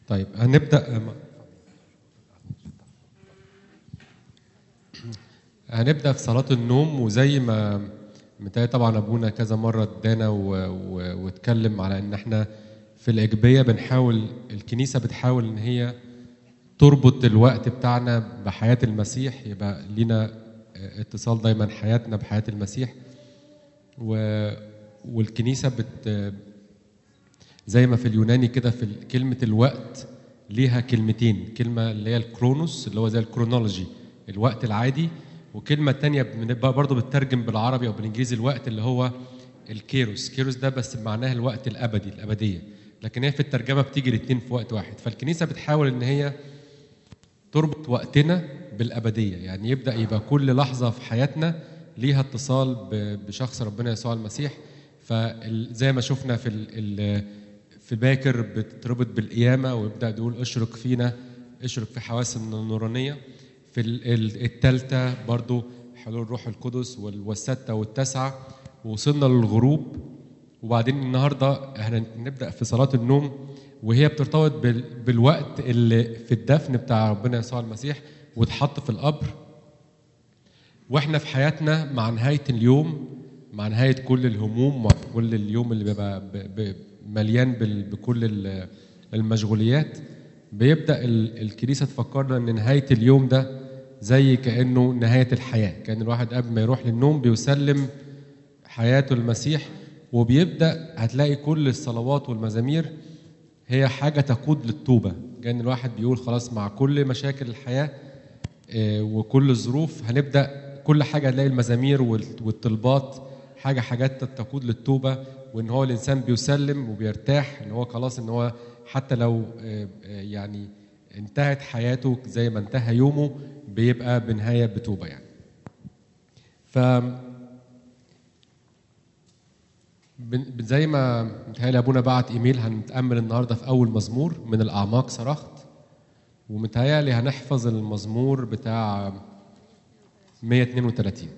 طيب هنبدا هنبدا في صلاه النوم وزي ما متهيألي طبعا ابونا كذا مره ادانا و- و- واتكلم على ان احنا في الاجبيه بنحاول الكنيسه بتحاول ان هي تربط الوقت بتاعنا بحياه المسيح يبقى لينا اتصال دايما حياتنا بحياه المسيح و والكنيسه بت زي ما في اليوناني كده في كلمه الوقت ليها كلمتين كلمه اللي هي الكرونوس اللي هو زي الكرونولوجي الوقت العادي وكلمه تانية بنبقى برضه بتترجم بالعربي او بالانجليزي الوقت اللي هو الكيروس كيروس ده بس معناه الوقت الابدي الابديه لكن هي في الترجمه بتيجي الاثنين في وقت واحد فالكنيسه بتحاول ان هي تربط وقتنا بالابديه يعني يبدا يبقى كل لحظه في حياتنا ليها اتصال ب- بشخص ربنا يسوع المسيح فزي ما شفنا في ال- ال- في باكر بتربط بالقيامه ويبدا يقول اشرق فينا اشرق في حواسنا النورانيه في الثالثه برضو حلول الروح القدس وال- والسادسه والتاسعه ووصلنا للغروب وبعدين النهارده احنا نبدا في صلاه النوم وهي بترتبط بال- بالوقت اللي في الدفن بتاع ربنا يسوع المسيح واتحط في القبر واحنا في حياتنا مع نهايه اليوم مع نهايه كل الهموم مع كل اليوم اللي بيبقى ب- ب- مليان بال- بكل ال- المشغوليات بيبدا ال- الكنيسه تفكرنا ان نهايه اليوم ده زي كانه نهايه الحياه كان الواحد قبل ما يروح للنوم بيسلم حياته المسيح وبيبدا هتلاقي كل الصلوات والمزامير هي حاجه تقود للتوبه كان الواحد بيقول خلاص مع كل مشاكل الحياه آه، وكل الظروف هنبدا كل حاجه هنلاقي المزامير وال- والطلبات حاجه حاجات تقود للتوبه وان هو الانسان بيسلم وبيرتاح ان هو خلاص ان هو حتى لو آه، آه، يعني انتهت حياته زي ما انتهى يومه بيبقى بنهايه بتوبه يعني ف بن- زي ما متهيألي ابونا بعت ايميل هنتامل النهارده في اول مزمور من الاعماق صرخت ومتهيألي هنحفظ المزمور بتاع 132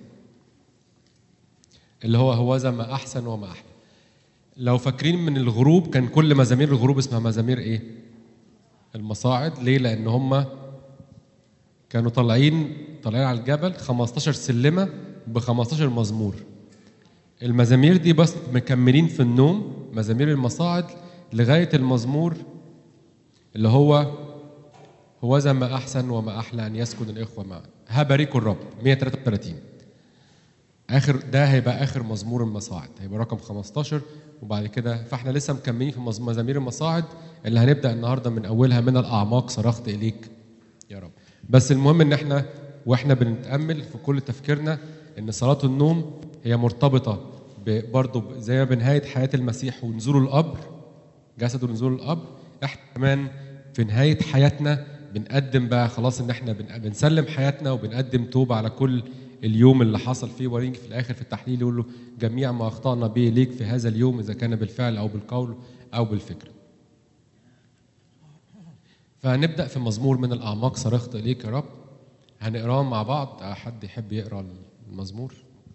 اللي هو هوذا ما احسن وما احلى لو فاكرين من الغروب كان كل مزامير الغروب اسمها مزامير ايه المصاعد ليه لان هم كانوا طالعين طالعين على الجبل 15 سلمه ب 15 مزمور المزامير دي بس مكملين في النوم مزامير المصاعد لغايه المزمور اللي هو هوذا ما احسن وما احلى ان يسكن الاخوه معا هباركوا الرب 133 اخر ده هيبقى اخر مزمور المصاعد هيبقى رقم 15 وبعد كده فاحنا لسه مكملين في مز- مزامير المصاعد اللي هنبدا النهارده من اولها من الاعماق صرخت اليك يا رب بس المهم ان احنا واحنا بنتامل في كل تفكيرنا ان صلاه النوم هي مرتبطه ب- برضه ب- زي ما بنهايه حياه المسيح ونزوله القبر جسده ونزول القبر احنا كمان في نهايه حياتنا بنقدم بقى خلاص ان احنا بن- بنسلم حياتنا وبنقدم توبه على كل اليوم اللي حصل فيه وريني في الاخر في التحليل يقول له جميع ما اخطانا به ليك في هذا اليوم اذا كان بالفعل او بالقول او بالفكر. فهنبدا في مزمور من الاعماق صرخت اليك يا رب هنقراه مع بعض حد يحب يقرا المزمور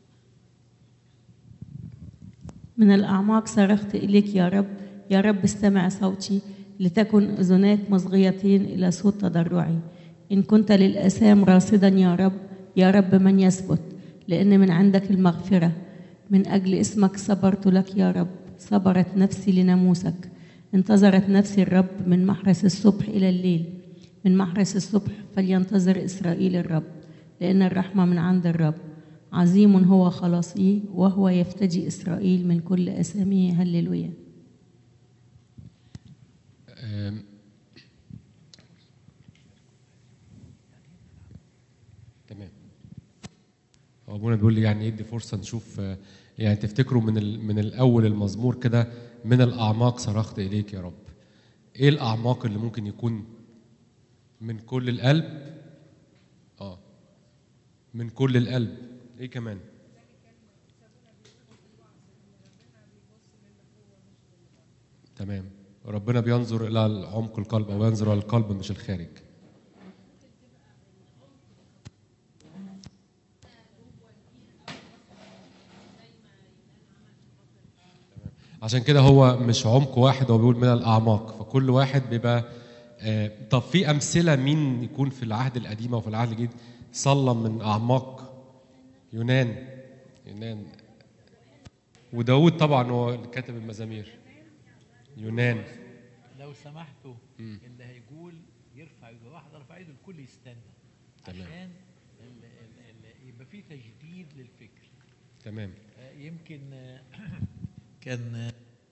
من الأعماق صرخت إليك يا رب يا رب استمع صوتي لتكن أذناك مصغيتين إلى صوت تضرعي إن كنت للأسام راصدا يا رب يا رب من يثبت لأن من عندك المغفرة من أجل اسمك صبرت لك يا رب صبرت نفسي لناموسك انتظرت نفسي الرب من محرس الصبح إلى الليل من محرس الصبح فلينتظر إسرائيل الرب لأن الرحمة من عند الرب عظيم هو خلاصي وهو يفتدي إسرائيل من كل أساميه هللويا أم، تمام هو ابونا بيقول لي يعني يدي فرصه نشوف آه، يعني تفتكروا من ال- من الاول المزمور كده من الاعماق صرخت اليك يا رب ايه الاعماق اللي ممكن يكون من كل القلب اه من كل القلب ايه كمان تمام ربنا بينظر الى عمق القلب او ينظر الى القلب مش الخارج عشان كده هو مش عمق واحد هو بيقول من الاعماق فكل واحد بيبقى آه، طب في امثله مين يكون في العهد القديم وفي العهد الجديد صلى من اعماق يونان يونان وداود طبعا هو اللي كاتب المزامير يونان لو سمحتوا اللي هيقول يرفع ايده واحده رفع ايده الكل يستنى تمام. عشان ال ال ال يبقى في تجديد للفكر تمام آه، يمكن آه، كان آه،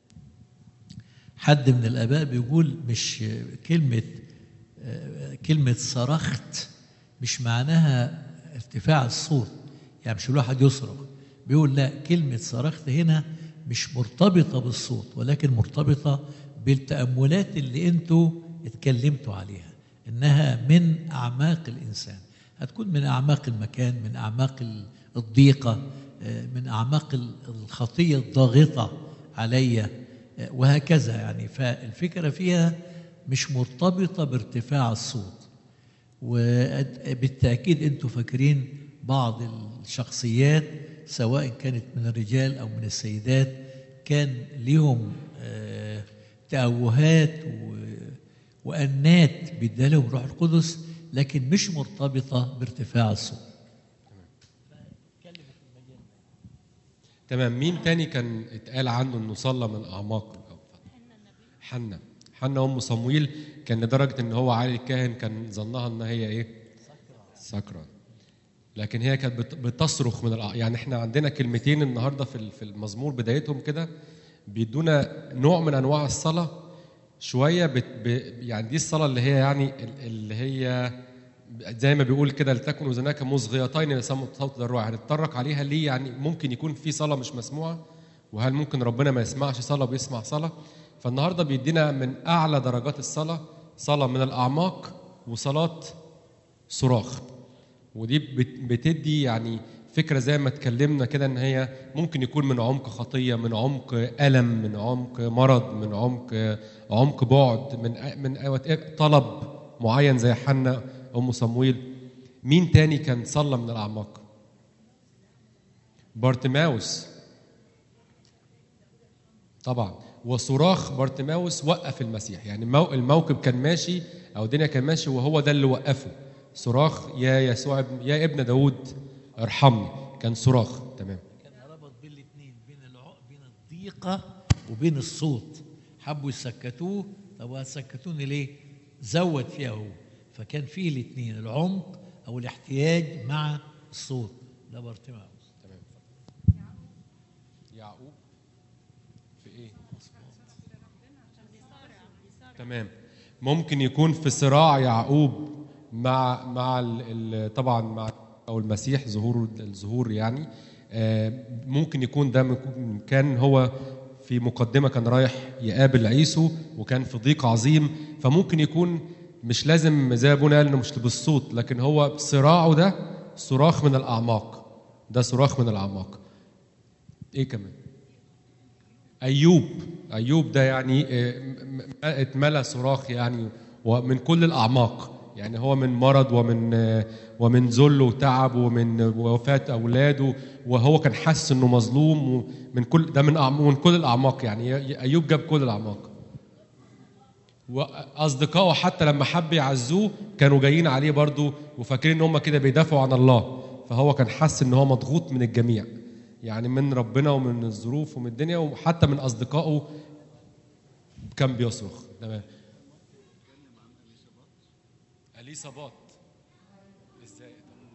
حد من الاباء بيقول مش آه، كلمه آه، كلمه صرخت مش معناها ارتفاع الصوت يعني مش الواحد يصرخ بيقول لا كلمه صرخت هنا مش مرتبطه بالصوت ولكن مرتبطه بالتاملات اللي انتوا اتكلمتوا عليها انها من اعماق الانسان هتكون من اعماق المكان من اعماق ال- الضيقه آه، من اعماق ال- الخطيه الضاغطه عليا آه، وهكذا يعني فالفكره فيها مش مرتبطه بارتفاع الصوت وبالتاكيد انتوا فاكرين بعض الشخصيات سواء كانت من الرجال او من السيدات كان ليهم آه، تأوهات و- وأنات بيديها لهم روح القدس لكن مش مرتبطة بارتفاع الصوت تمام مين تاني كان اتقال عنه انه صلى من اعماق حنا حنا ام صمويل كان لدرجه ان هو علي الكاهن كان ظنها ان هي ايه سكران لكن هي كانت بت- بتصرخ من الأع... يعني احنا عندنا كلمتين النهارده في ال- في المزمور بدايتهم كده بيدونا نوع من انواع الصلاه شويه بت... ب... يعني دي الصلاه اللي هي يعني ال- اللي هي زي ما بيقول كده لتكن اذناك مصغيتين لسمع صوت ضروع هنتطرق عليها ليه يعني ممكن يكون في صلاه مش مسموعه وهل ممكن ربنا ما يسمعش صلاه وبيسمع صلاه فالنهارده بيدينا من اعلى درجات الصلاه صلاه من الاعماق وصلاه صراخ ودي بت- بتدي يعني فكره زي ما اتكلمنا كده ان هي ممكن يكون من عمق خطيه من عمق الم من عمق مرض من عمق عمق بعد من من طلب معين زي حنا ام صمويل مين تاني كان صلى من الاعماق بارتماوس طبعا وصراخ بارتماوس وقف المسيح يعني المو- الموكب كان ماشي او الدنيا كان ماشي وهو ده اللي وقفه صراخ يا يسوع ابن- يا ابن داود ارحمني كان صراخ تمام كان ربط بين الاثنين بين العق بين الضيقة وبين الصوت حبوا يسكتوه طب هتسكتوني ليه؟ زود فيها هو فكان فيه الاثنين العمق او الاحتياج مع الصوت ده بارتيماوس تمام يعقوب في ايه تمام ممكن يكون في صراع يعقوب مع مع ال ال طبعا مع او المسيح ظهور الظهور يعني آه، ممكن يكون ده من- كان هو في مقدمه كان رايح يقابل عيسو وكان في ضيق عظيم فممكن يكون مش لازم زي ابونا قال انه مش بالصوت لكن هو صراعه ده صراخ من الاعماق ده صراخ من الاعماق ايه كمان ايوب ايوب ده يعني آه، م- م- اتملى صراخ يعني ومن كل الاعماق يعني هو من مرض ومن آه، ومن ذل وتعب ومن وفاه اولاده وهو كان حاسس انه مظلوم ومن كل ده من أعم- من كل الاعماق يعني ي- ايوب جاب كل الاعماق واصدقائه حتى لما حب يعزوه كانوا جايين عليه برضو وفاكرين ان هم كده بيدافعوا عن الله فهو كان حاسس ان هو مضغوط من الجميع يعني من ربنا ومن الظروف ومن الدنيا وحتى من اصدقائه كان بيصرخ تمام اليصابات ازاي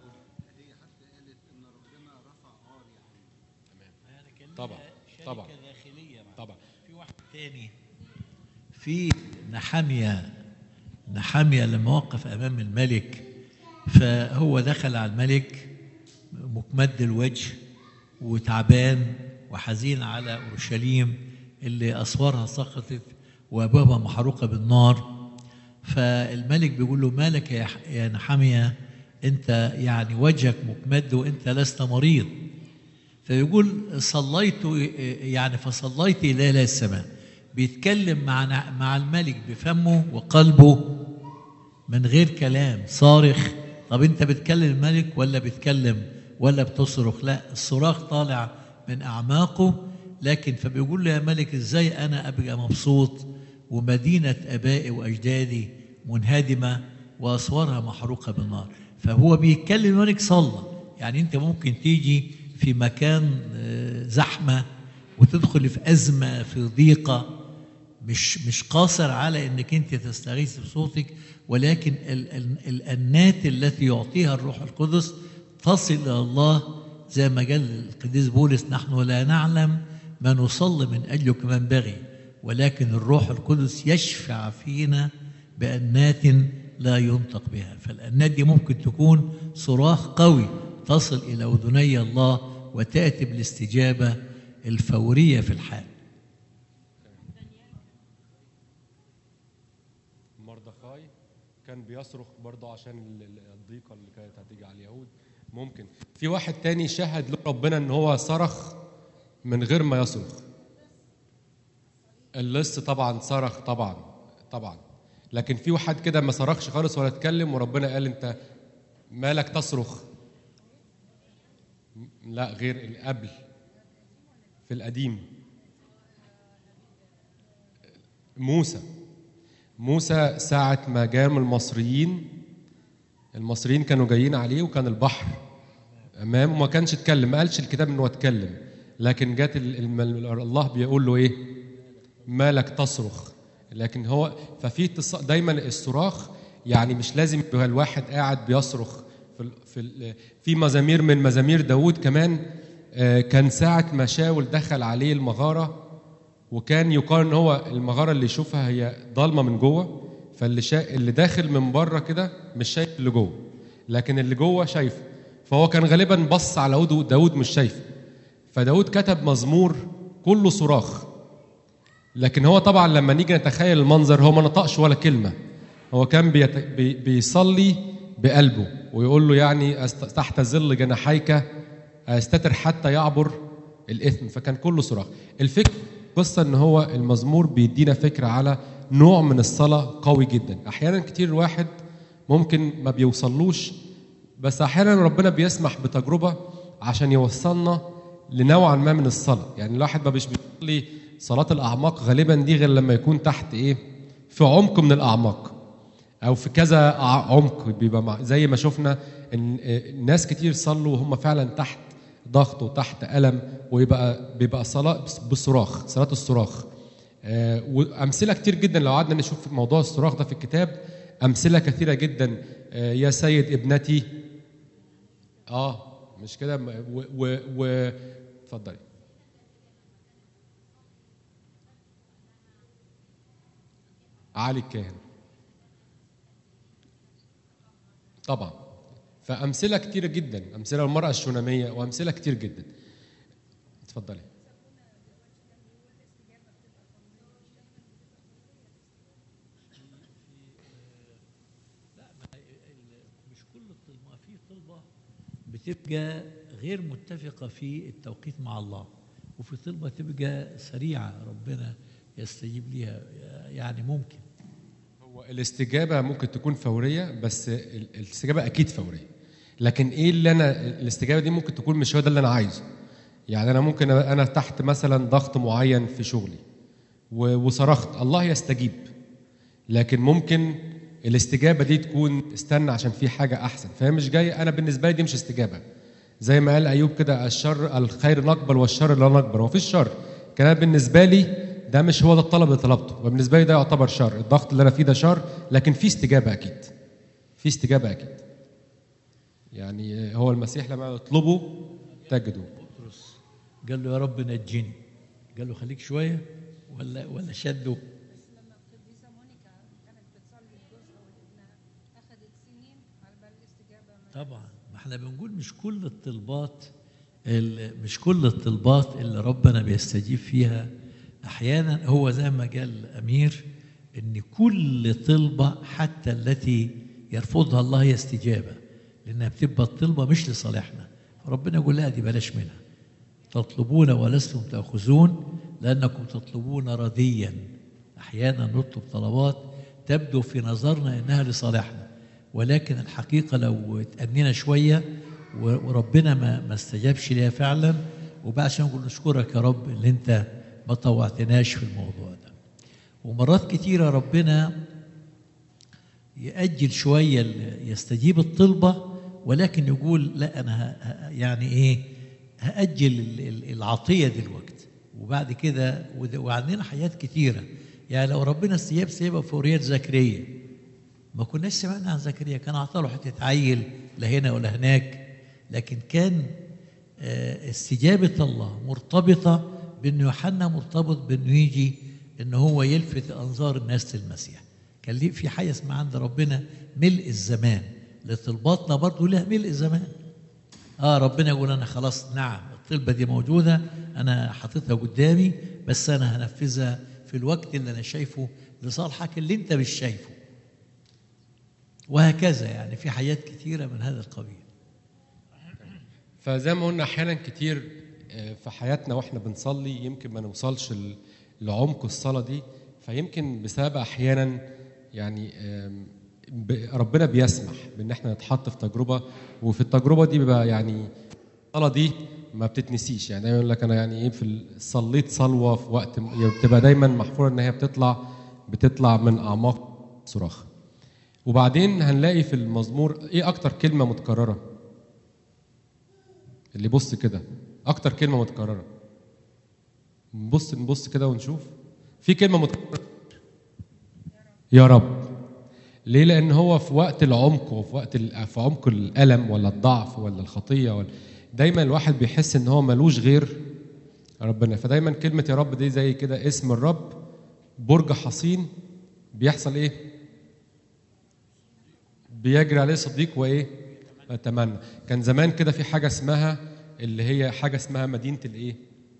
يعني كان طبعا، ليها شركة طبعا. داخلية معاه. طبعا في واحد تاني في نحامية نحامية لما وقف أمام الملك فهو دخل على الملك مكمد الوجه وتعبان وحزين على أورشليم اللي أسوارها سقطت وأبوابها محروقة بالنار فالملك بيقول له مالك يا ح- يا نحامية أنت يعني وجهك مكمد وأنت لست مريض فيقول صليت يعني فصليت الى إلى السماء بيتكلم مع مع الملك بفمه وقلبه من غير كلام صارخ طب انت بتكلم الملك ولا بتكلم ولا بتصرخ لا الصراخ طالع من اعماقه لكن فبيقول له يا ملك ازاي انا ابقى مبسوط ومدينه ابائي واجدادي منهدمة وأسوارها محروقة بالنار فهو بيتكلم يقولك صلى يعني أنت ممكن تيجي في مكان آه، زحمة وتدخل في أزمة في ضيقة مش مش قاصر على انك انت تستغيث بصوتك ولكن ال- ال- الانات التي يعطيها الروح القدس تصل الى الله زي ما قال القديس بولس نحن لا نعلم ما نصلي من اجله كما ينبغي ولكن الروح القدس يشفع فينا بانات لا ينطق بها فالانات دي ممكن تكون صراخ قوي تصل الى اذني الله وتاتي بالاستجابه الفوريه في الحال مردخاي كان بيصرخ برضه عشان ال- ال- الضيقه اللي كانت هتيجي على اليهود ممكن في واحد تاني شهد له ربنا ان هو صرخ من غير ما يصرخ اللص طبعا صرخ طبعا طبعا لكن في واحد كده ما صرخش خالص ولا اتكلم وربنا قال انت مالك تصرخ لا غير القبل في القديم موسى موسى ساعة ما جام المصريين المصريين كانوا جايين عليه وكان البحر امامه وما كانش اتكلم ما قالش الكتاب انه اتكلم لكن جات ال- الم- الله بيقول له ايه مالك تصرخ لكن هو ففي اتص- دايما الصراخ يعني مش لازم يبقى الواحد قاعد بيصرخ في ال- في ال- في مزامير من مزامير داوود كمان آه، كان ساعة ما شاول دخل عليه المغارة وكان يقال ان هو المغاره اللي يشوفها هي ضلمه من جوه فاللي شا... اللي داخل من بره كده مش شايف اللي جوه لكن اللي جوه شايفه فهو كان غالبا بص على داود داود مش شايفه فداود كتب مزمور كله صراخ لكن هو طبعا لما نيجي نتخيل المنظر هو ما نطقش ولا كلمه هو كان بيت... بي... بيصلي بقلبه ويقول له يعني أست... تحت ظل جناحيك استتر حتى يعبر الاثم فكان كله صراخ الفكر قصه ان هو المزمور بيدينا فكره على نوع من الصلاه قوي جدا احيانا كتير الواحد ممكن ما بيوصلوش بس احيانا ربنا بيسمح بتجربه عشان يوصلنا لنوعا ما من الصلاه يعني الواحد ما مش بيصلي صلاه الاعماق غالبا دي غير لما يكون تحت ايه في عمق من الاعماق او في كذا ع- عمق بيبقى مع زي ما شفنا ان آه، ناس كتير صلوا وهم فعلا تحت ضغط وتحت الم ويبقى بيبقى صلاه بس- بالصراخ صلاه الصراخ آه، وامثله كتير جدا لو قعدنا نشوف في موضوع الصراخ ده في الكتاب امثله كثيره جدا آه، يا سيد ابنتي اه مش كده م- و, و, و اتفضلي علي الكاهن طبعا فامثله كتيره جدا امثله المراه الشوناميه وامثله كتير جدا اتفضلي مش كل الطلبة في طلبة بتبقى غير متفقة في التوقيت مع الله وفي طلبة تبقى سريعة ربنا يستجيب ليها يعني ممكن هو الاستجابه ممكن تكون فوريه بس ال- الاستجابه اكيد فوريه لكن ايه اللي انا الاستجابه دي ممكن تكون مش هو ده اللي انا عايزه يعني انا ممكن أبقى انا تحت مثلا ضغط معين في شغلي و- وصرخت الله يستجيب لكن ممكن الاستجابه دي تكون استنى عشان في حاجه احسن فهي مش جايه انا بالنسبه لي دي مش استجابه زي ما قال ايوب كده الشر الخير نقبل والشر لا نقبل هو في الشر كان أنا بالنسبه لي ده مش هو ده الطلب اللي طلبته وبالنسبه لي ده يعتبر شر الضغط اللي انا فيه ده شر لكن في استجابه اكيد في استجابه اكيد يعني هو المسيح لما يطلبه تجده بطرس قال له يا رب نجني قال له خليك شوية ولا ولا شده لما القديسه مونيكا كانت بتصلي لجوزها ولابنها اخذت سنين على بال الاستجابه ما طبعا ما احنا بنقول مش كل الطلبات ال- مش كل الطلبات اللي ربنا بيستجيب فيها احيانا هو زي ما قال الامير ان كل طلبه حتى التي يرفضها الله هي استجابه لانها بتبقى الطلبه مش لصالحنا فربنا يقول لا دي بلاش منها تطلبون ولستم تاخذون لانكم تطلبون رديا احيانا نطلب طلبات تبدو في نظرنا انها لصالحنا ولكن الحقيقه لو اتأنينا شويه و- وربنا ما ما استجابش ليها فعلا وبعد عشان نقول نشكرك يا رب اللي انت ما طوعتناش في الموضوع ده ومرات كتيره ربنا يأجل شوية ال- يستجيب الطلبة ولكن يقول لا أنا ه- ه- يعني إيه هأجل ال- ال- العطية دلوقتي وبعد كده وده- وعندنا حاجات كتيرة يعني لو ربنا استجاب سيبها فوريات زكريا ما كناش سمعنا عن زكريا كان عطاله حتة عيل لا هنا ولا هناك لكن كان آه، استجابة الله مرتبطة بأن يوحنا مرتبط بأنه يجي أنه هو يلفت أنظار الناس للمسيح كان ليه في حاجة اسمها عند ربنا ملء الزمان لطلباتنا برضه لها ملء زمان اه ربنا يقول انا خلاص نعم الطلبه دي موجوده انا حاططها قدامي بس انا هنفذها في الوقت اللي انا شايفه لصالحك اللي انت مش شايفه وهكذا يعني في حاجات كثيره من هذا القبيل فزي ما قلنا احيانا كتير آه، في حياتنا واحنا بنصلي يمكن ما نوصلش ل- لعمق الصلاه دي فيمكن بسبب احيانا يعني آم، ب- ربنا بيسمح بان احنا نتحط في تجربه وفي التجربه دي بيبقى يعني الصلاه دي ما بتتنسيش يعني دايما يقول لك انا يعني ايه في ال- صليت صلوه في وقت م- بتبقى دايما محفوره ان هي بتطلع بتطلع من اعماق صراخ وبعدين هنلاقي في المزمور ايه اكتر كلمه متكرره اللي بص كده اكتر كلمه متكرره نبص نبص كده ونشوف في كلمه متكرره يا رب ليه لان هو في وقت العمق وفي وقت ال- في عمق الالم ولا الضعف ولا الخطيه ولا دايما الواحد بيحس ان هو ملوش غير ربنا فدايما كلمه يا رب دي زي كده اسم الرب برج حصين بيحصل ايه بيجري عليه صديق وايه اتمنى كان زمان كده في حاجه اسمها اللي هي حاجه اسمها مدينه الايه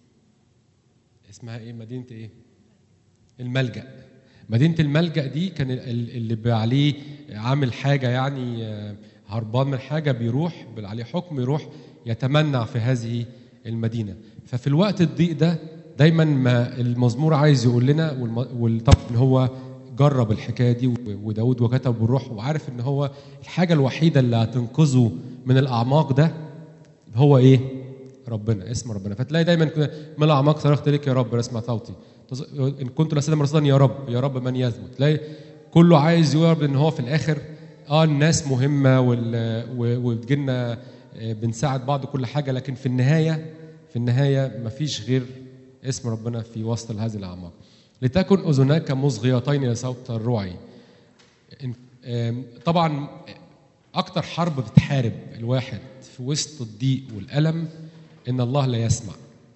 اسمها ايه مدينه ايه الملجا مدينه الملجا دي كان ال- ال- اللي بقى عليه عامل حاجه يعني آه، هربان من حاجه بيروح بيبقى عليه حكم يروح يتمنع في هذه المدينه ففي الوقت الضيق ده دايما ما المزمور عايز يقول لنا والم- وطبعا هو جرب الحكايه دي و- وداود وكتب بالروح وعارف ان هو الحاجه الوحيده اللي هتنقذه من الاعماق ده هو ايه؟ ربنا اسم ربنا فتلاقي دايما كده من الاعماق صرخت لك يا رب اسمع صوتي تز- ان كنت لسنا مرصدا يا رب يا رب من يثبت تلاقي كله عايز يقرب ان هو في الاخر اه الناس مهمه وال- و- وبتجيلنا آه، بنساعد بعض كل حاجه لكن في النهايه في النهايه مفيش غير اسم ربنا في وسط هذه الاعماق لتكن اذناك مصغيتين لصوت الرعي إن- آم، طبعا اكتر حرب بتحارب الواحد في وسط الضيق والالم ان الله لا يسمع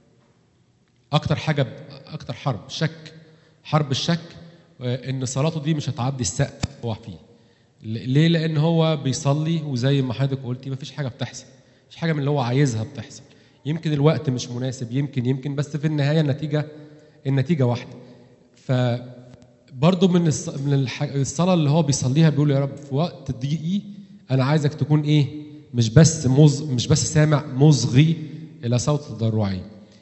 اكتر حاجه اكتر حرب شك حرب الشك آه، ان صلاته دي مش هتعدي السقف هو فيه ل- ليه لان هو بيصلي وزي ما حضرتك قلتي مفيش حاجه بتحصل مفيش حاجه من اللي هو عايزها بتحصل يمكن الوقت مش مناسب يمكن يمكن بس في النهايه النتيجه النتيجه واحده ف برضه من الص... من الح... الصلاه اللي هو بيصليها بيقول يا رب في وقت ضيقي انا عايزك تكون ايه مش بس مز... مش بس سامع مصغي الى صوت تضرعي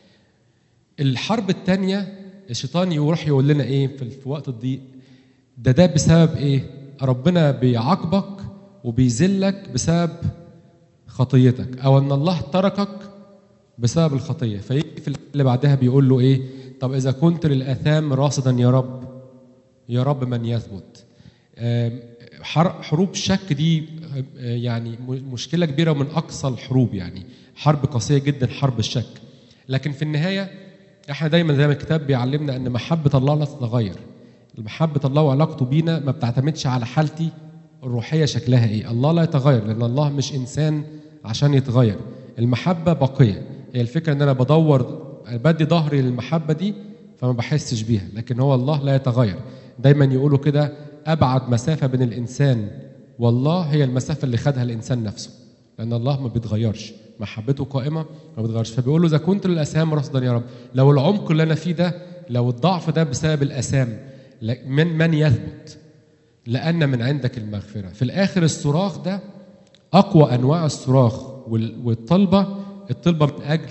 الحرب الثانيه الشيطان يروح يقول لنا ايه في, في وقت الضيق ده ده بسبب ايه ربنا بيعاقبك وبيذلك بسبب خطيتك او ان الله تركك بسبب الخطيه فيجي في الآية اللي بعدها بيقول له ايه طب اذا كنت للاثام راصدا يا رب يا رب من يثبت آم، حر- حروب الشك دي آه، يعني م- مشكله كبيره ومن اقصى الحروب يعني حرب قاسيه جدا حرب الشك لكن في النهايه احنا دايما زي ما الكتاب بيعلمنا ان محبه الله لا تتغير محبه الله وعلاقته بينا ما بتعتمدش على حالتي الروحيه شكلها ايه الله لا يتغير لان الله مش انسان عشان يتغير المحبه باقيه هي الفكره ان انا بدور بدي ظهري للمحبه دي فما بحسش بيها لكن هو الله لا يتغير دايما يقولوا كده ابعد مسافه بين الانسان والله هي المسافه اللي خدها الانسان نفسه لان الله ما بيتغيرش محبته قائمه ما بيتغيرش فبيقول له اذا كنت للاثام رصدا يا رب لو العمق اللي انا فيه ده لو الضعف ده بسبب الاثام ل- من من يثبت لان من عندك المغفره في الاخر الصراخ ده اقوى انواع الصراخ وال- والطلبه الطلبه من اجل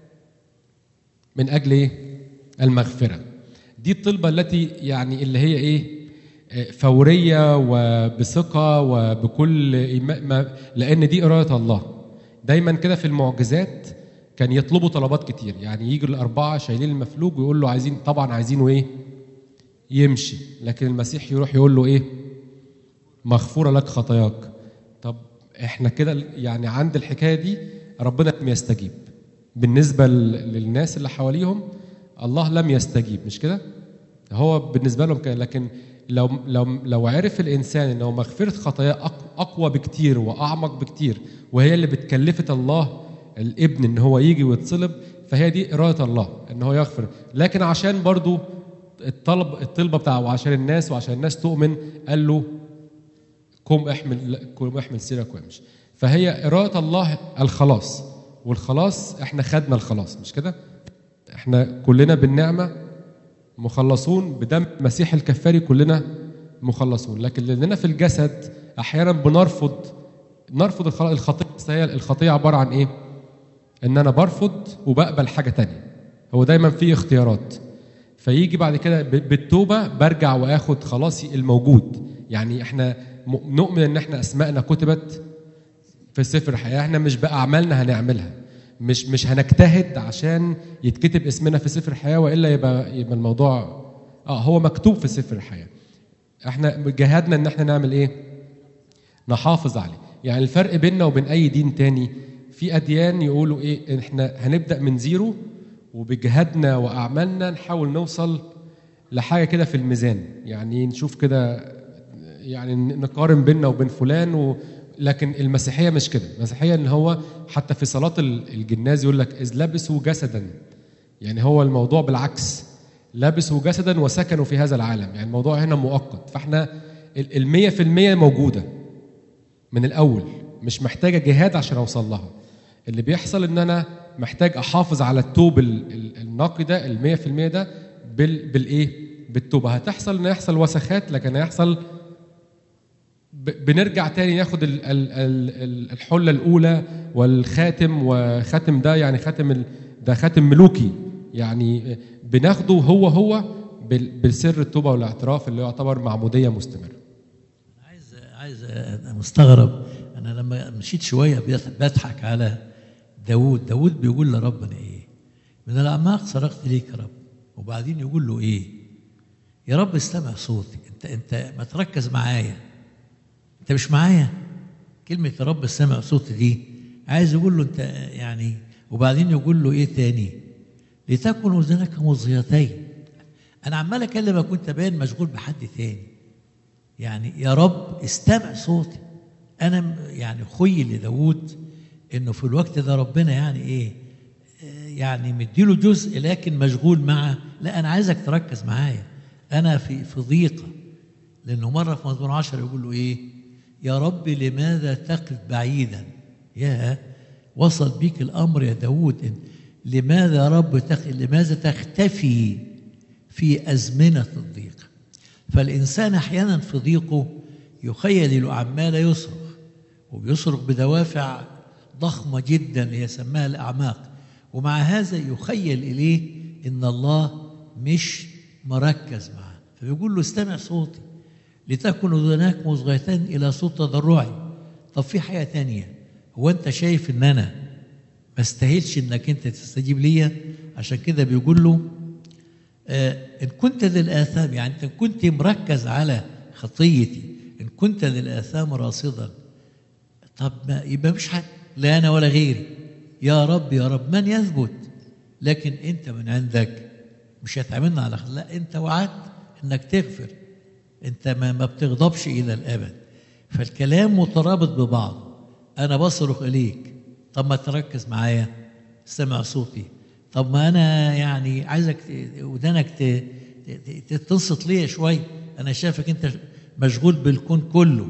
من اجل ايه المغفره دي الطلبه التي يعني اللي هي ايه آه، فوريه وبثقه وبكل إيما- ما لان دي اراده الله دايما كده في المعجزات كان يطلبوا طلبات كتير يعني يجوا الاربعه شايلين المفلوج ويقول له عايزين طبعا عايزينه ايه يمشي لكن المسيح يروح يقول له ايه مغفوره لك خطاياك طب احنا كده يعني عند الحكايه دي ربنا لم يستجيب بالنسبه ل- للناس اللي حواليهم الله لم يستجيب مش كده هو بالنسبه لهم كان لكن لو لو لو عرف الانسان ان هو مغفره خطاياه أق- اقوى بكتير واعمق بكتير وهي اللي بتكلفت الله الابن ان هو يجي ويتصلب فهي دي اراده الله ان هو يغفر لكن عشان برضو الطلب الطلبه بتاعه وعشان الناس وعشان الناس تؤمن قال له قم احمل قم احمل سيرك وامشي فهي اراده الله الخلاص والخلاص احنا خدنا الخلاص مش كده احنا كلنا بالنعمه مخلصون بدم المسيح الكفاري كلنا مخلصون لكن لاننا في الجسد احيانا بنرفض نرفض الخ- الخطيه بس هي الخطيه عباره عن ايه ان انا برفض وبقبل حاجه تانية هو دايما في اختيارات فيجي بعد كده ب- بالتوبه برجع واخد خلاصي الموجود يعني احنا م- نؤمن ان احنا اسمائنا كتبت في سفر الحياه احنا مش باعمالنا هنعملها مش مش هنجتهد عشان يتكتب اسمنا في سفر الحياه والا يبقى يبقى الموضوع اه هو مكتوب في سفر الحياه احنا جهادنا ان احنا نعمل ايه نحافظ عليه يعني الفرق بيننا وبين اي دين تاني في اديان يقولوا ايه احنا هنبدا من زيرو وبجهادنا واعمالنا نحاول نوصل لحاجه كده في الميزان يعني نشوف كده يعني نقارن بيننا وبين فلان و... لكن المسيحيه مش كده المسيحيه ان هو حتى في صلاه ال- الجناز يقول لك اذ لبسوا جسدا يعني هو الموضوع بالعكس لبسوا جسدا وسكنوا في هذا العالم يعني الموضوع هنا مؤقت فاحنا ال- المية في المية موجودة من الأول مش محتاجة جهاد عشان أوصل لها اللي بيحصل إن أنا محتاج أحافظ على التوب ال- ال- النقي ده المية في المية ده بال بالإيه؟ بالتوبة هتحصل إن يحصل وسخات لكن هيحصل ب- بنرجع تاني ناخد ال- ال- ال- ال- الحله الاولى والخاتم وخاتم ده يعني خاتم ال- ده خاتم ملوكي يعني بناخده هو هو بال- بالسر التوبه والاعتراف اللي يعتبر معموديه مستمره عايز عايز انا مستغرب انا لما مشيت شويه بيض- بضحك على داوود داوود بيقول لربنا ايه من الاعماق صرخت ليك يا رب وبعدين يقول له ايه يا رب استمع صوتي انت انت ما تركز معايا انت مش معايا كلمه يا رب استمع صوتي دي عايز يقول له انت يعني وبعدين يقول له ايه تاني لتكن اذنك مصغيتين انا عمال اكلمك وانت باين مشغول بحد تاني يعني يا رب استمع صوتي انا م- يعني خيل لداود انه في الوقت ده ربنا يعني ايه آه، يعني مديله جزء لكن مشغول معه لا انا عايزك تركز معايا انا في في ضيقه لانه مره في مزمور عشر يقول له ايه يا رب لماذا تقف بعيدا يا وصل بيك الامر يا داود إن لماذا يا رب تخ... لماذا تختفي في ازمنه الضيق فالإنسان أحيانا في ضيقه يخيل له عمال يصرخ وبيصرخ بدوافع ضخمة جدا اللي هي سماها الأعماق ومع هذا يخيل إليه إن الله مش مركز معاه فبيقول له استمع صوتي لتكن أذناك مصغيتان إلى صوت تضرعي طب في حاجة تانية هو أنت شايف إن أنا ما استاهلش إنك أنت تستجيب ليا عشان كده بيقول له آه، إن كنت للآثام يعني أنت كنت مركز على خطيتي إن كنت للآثام راصدا طب ما يبقى مش حد لا أنا ولا غيري يا رب يا رب من يثبت لكن أنت من عندك مش هتعملنا على خ- لا أنت وعدت إنك تغفر أنت ما, ما بتغضبش إلى الأبد فالكلام مترابط ببعض أنا بصرخ إليك طب ما تركز معايا سمع صوتي طب ما انا يعني عايزك ت- ودانك ت- ت- ت- تنصت ليا شويه انا شايفك انت مشغول بالكون كله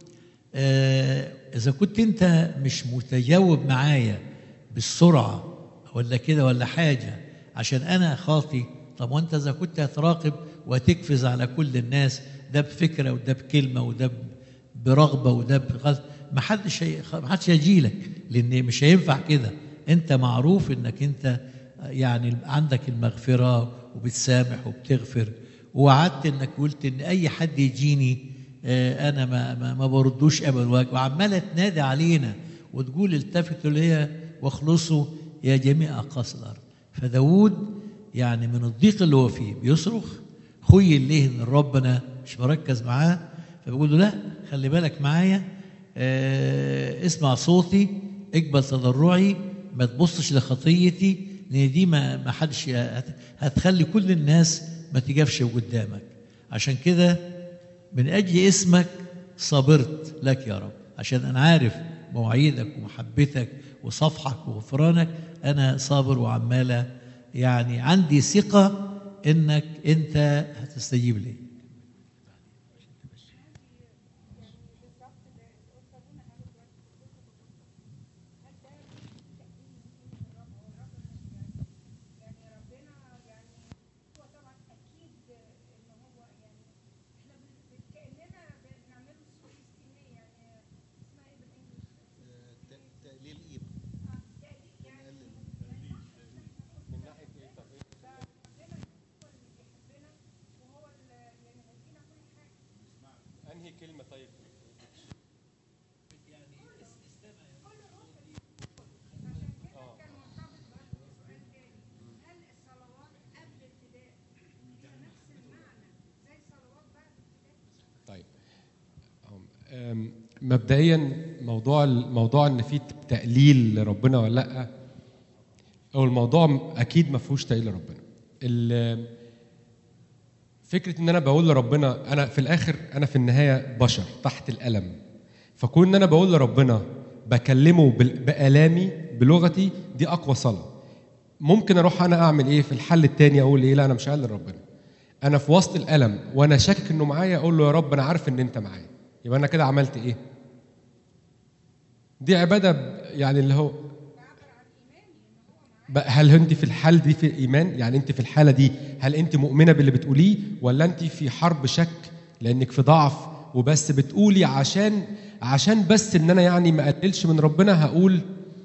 آه، اذا كنت انت مش متجاوب معايا بالسرعه ولا كده ولا حاجه عشان انا خاطي طب وانت اذا كنت هتراقب وتقفز على كل الناس ده بفكره وده بكلمه وده ب- برغبه وده بغض ما حدش هي- ما حدش هيجي لك لان مش هينفع كده انت معروف انك انت يعني عندك المغفره وبتسامح وبتغفر ووعدت انك قلت ان اي حد يجيني آه، انا ما ما, ما بردوش ابدا وعماله تنادي علينا وتقول التفتوا ليا واخلصوا يا جميع اقاصي الارض فداود يعني من الضيق اللي هو فيه بيصرخ خيل ليه ان ربنا مش مركز معاه فبيقول له لا خلي بالك معايا آه اسمع صوتي اقبل تضرعي ما تبصش لخطيتي لان دي ما ما حدش هت- هتخلي كل الناس ما تجافش قدامك عشان كده من اجل اسمك صبرت لك يا رب عشان انا عارف مواعيدك ومحبتك وصفحك وغفرانك انا صابر وعماله يعني عندي ثقه انك انت هتستجيب لي يعني ربنا يعني هو طبعا اكيد ان هو يعني احنا بن- كاننا بنعمله سوق استيميه يعني اسمها ايه بالانجلش؟ تقليل قيمه آه، تقليل يعني من ناحيه ايه طب ايه ربنا هو اللي بيحبنا وهو اللي يعني هيدينا كل حاجه انهي كلمه طيب عشان كده كان مرتبط برضه بسؤال تاني هل الصلوات قبل الابتداء ليها نفس المعنى زي صلوات بعد الابتداء؟ طيب أم، مبدئيا موضوع موضوع ان في تقليل لربنا ولا لا او الموضوع اكيد ما فيهوش تقليل لربنا ال- فكره ان انا بقول لربنا انا في الاخر انا في النهايه بشر تحت الالم فكون ان انا بقول لربنا بكلمه بال- بالامي بلغتي دي اقوى صلاه ممكن اروح انا اعمل ايه في الحل التاني اقول ايه لا انا مش هقلل ربنا انا في وسط الالم وانا شاكك انه معايا اقول له يا رب انا عارف ان انت معايا يبقى انا كده عملت ايه دي عباده ب- يعني اللي هو بقى هل انت في الحال دي في ايمان يعني انت في الحاله دي هل انت مؤمنه باللي بتقوليه ولا انت في حرب شك لانك في ضعف وبس بتقولي عشان عشان بس ان انا يعني ما اقللش من ربنا هقول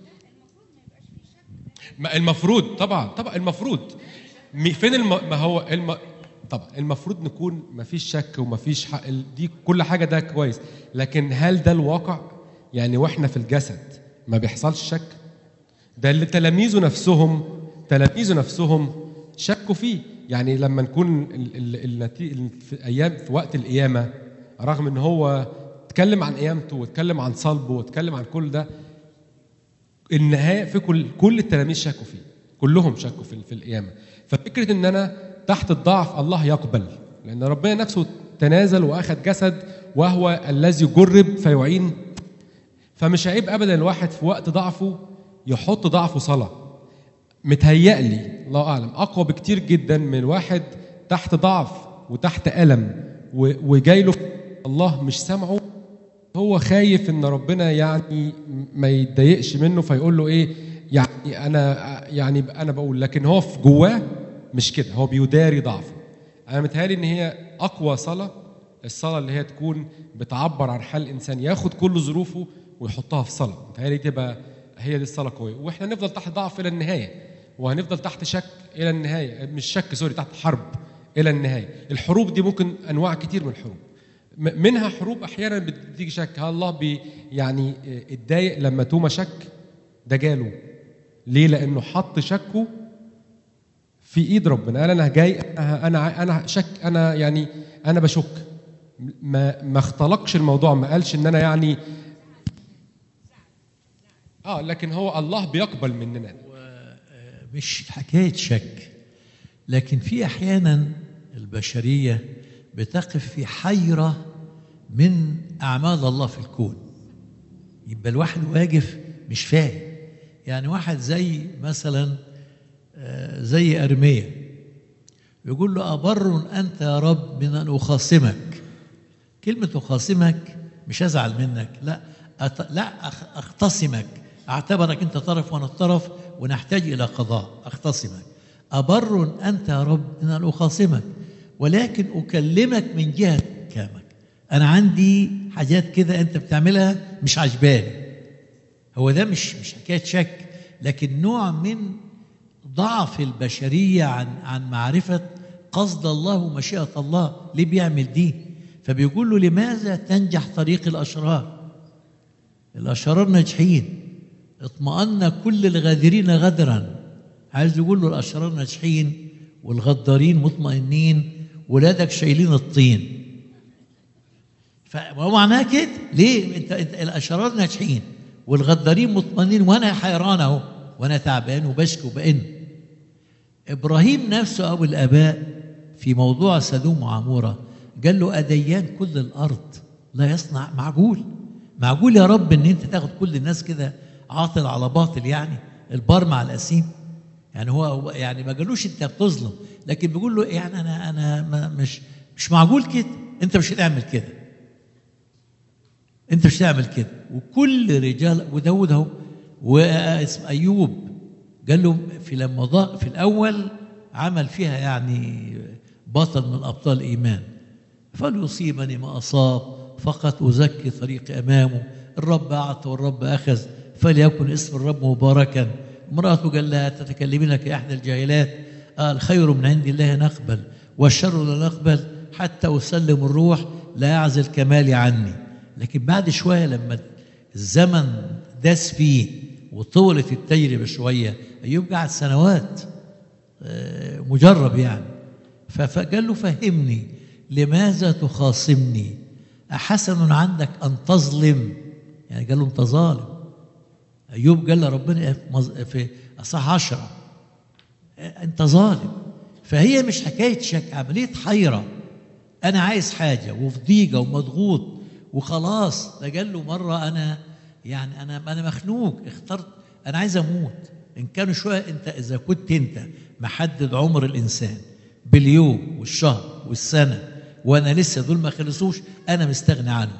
ما المفروض طبعا طبعا المفروض مي- فين الم... ما هو الم... طبعا المفروض نكون ما فيش شك وما فيش حق دي كل حاجه ده كويس لكن هل ده الواقع يعني واحنا في الجسد ما بيحصلش شك ده اللي تلاميذه نفسهم تلاميذه نفسهم شكوا فيه يعني لما نكون ال- ال- النتي... في ايام في وقت القيامه رغم ان هو اتكلم عن قيامته واتكلم عن صلبه واتكلم عن كل ده النهايه في كل كل التلاميذ شكوا فيه كلهم شكوا في في القيامه ففكره ان انا تحت الضعف الله يقبل لان ربنا نفسه تنازل واخذ جسد وهو الذي يجرب فيعين فمش عيب ابدا الواحد في وقت ضعفه يحط ضعفه صلاه متهيألي الله اعلم اقوى بكتير جدا من واحد تحت ضعف وتحت الم و- وجاي له الله مش سامعه هو خايف ان ربنا يعني ما يتضايقش منه فيقول له ايه يعني انا يعني انا بقول لكن هو في جواه مش كده هو بيداري ضعفه انا متهيألي ان هي اقوى صلاه الصلاه اللي هي تكون بتعبر عن حال الانسان ياخد كل ظروفه ويحطها في صلاه متهيألي تبقى هي دي الصلاه قويه واحنا نفضل تحت ضعف الى النهايه وهنفضل تحت شك الى النهايه مش شك سوري تحت حرب الى النهايه الحروب دي ممكن انواع كتير من الحروب م- منها حروب احيانا بتيجي شك هل الله بي يعني اتضايق لما توما شك ده جاله ليه لانه حط شكه في ايد ربنا قال انا جاي انا انا انا شك انا يعني انا بشك ما ما اختلقش الموضوع ما قالش ان انا يعني اه لكن هو الله بيقبل مننا مش حكاية شك لكن في أحيانا البشرية بتقف في حيرة من أعمال الله في الكون يبقى الواحد واقف مش فاهم يعني واحد زي مثلا آه، زي أرمية يقول له أبر أنت يا رب من أن أخاصمك كلمة أخاصمك مش أزعل منك لا أت... لا أخ- أختصمك أعتبرك أنت طرف وأنا الطرف ونحتاج إلى قضاء أختصمك أبر أنت يا رب من أن أخاصمك ولكن أكلمك من جهة كامك أنا عندي حاجات كده أنت بتعملها مش عجباني هو ده مش مش حكاية شك لكن نوع من ضعف البشرية عن عن معرفة قصد الله ومشيئة الله ليه بيعمل دي فبيقول له لماذا تنجح طريق الأشرار الأشرار ناجحين اطمأن كل الغادرين غدرا عايز يقول له الأشرار ناجحين والغدارين مطمئنين ولادك شايلين الطين فهو معناها كده ليه انت, انت الاشرار ناجحين والغدارين مطمئنين وانا حيران اهو وانا تعبان وبشكي وبئن ابراهيم نفسه ابو الاباء في موضوع سدوم وعموره قال له اديان كل الارض لا يصنع معقول معقول يا رب ان انت تاخد كل الناس كده عاطل على باطل يعني البار مع الاسيم يعني هو هو- يعني ما قالوش انت بتظلم لكن بيقول له يعني انا انا ما مش مش معقول كده انت مش هتعمل كده انت مش هتعمل كده وكل رجال وداود اهو واسم ايوب قال له في لما ضاق في الاول عمل فيها يعني بطل من ابطال الايمان فليصيبني ما اصاب فقط ازكي طريقي امامه الرب اعطى والرب اخذ فليكن اسم الرب مباركا امراته قال لها تتكلمين كاحدى الجاهلات آه الخير من عند الله نقبل والشر لا نقبل حتى اسلم الروح لا يعزل كمالي عني لكن بعد شويه لما الزمن داس فيه وطولت التجربه شويه ايوب قعد سنوات آه، مجرب يعني ف- فقال له فهمني لماذا تخاصمني أحسن عندك أن تظلم يعني قال له أنت ظالم أيوب قال لربنا في مز- في أصح عشرة أنت ظالم فهي مش حكاية شك عملية حيرة أنا عايز حاجة وفي ضيقة ومضغوط وخلاص ده قال له مرة أنا يعني أنا أنا مخنوق اخترت أنا عايز أموت إن كانوا شوية أنت إذا كنت أنت محدد عمر الإنسان باليوم والشهر والسنة وأنا لسه دول ما خلصوش أنا مستغني عنهم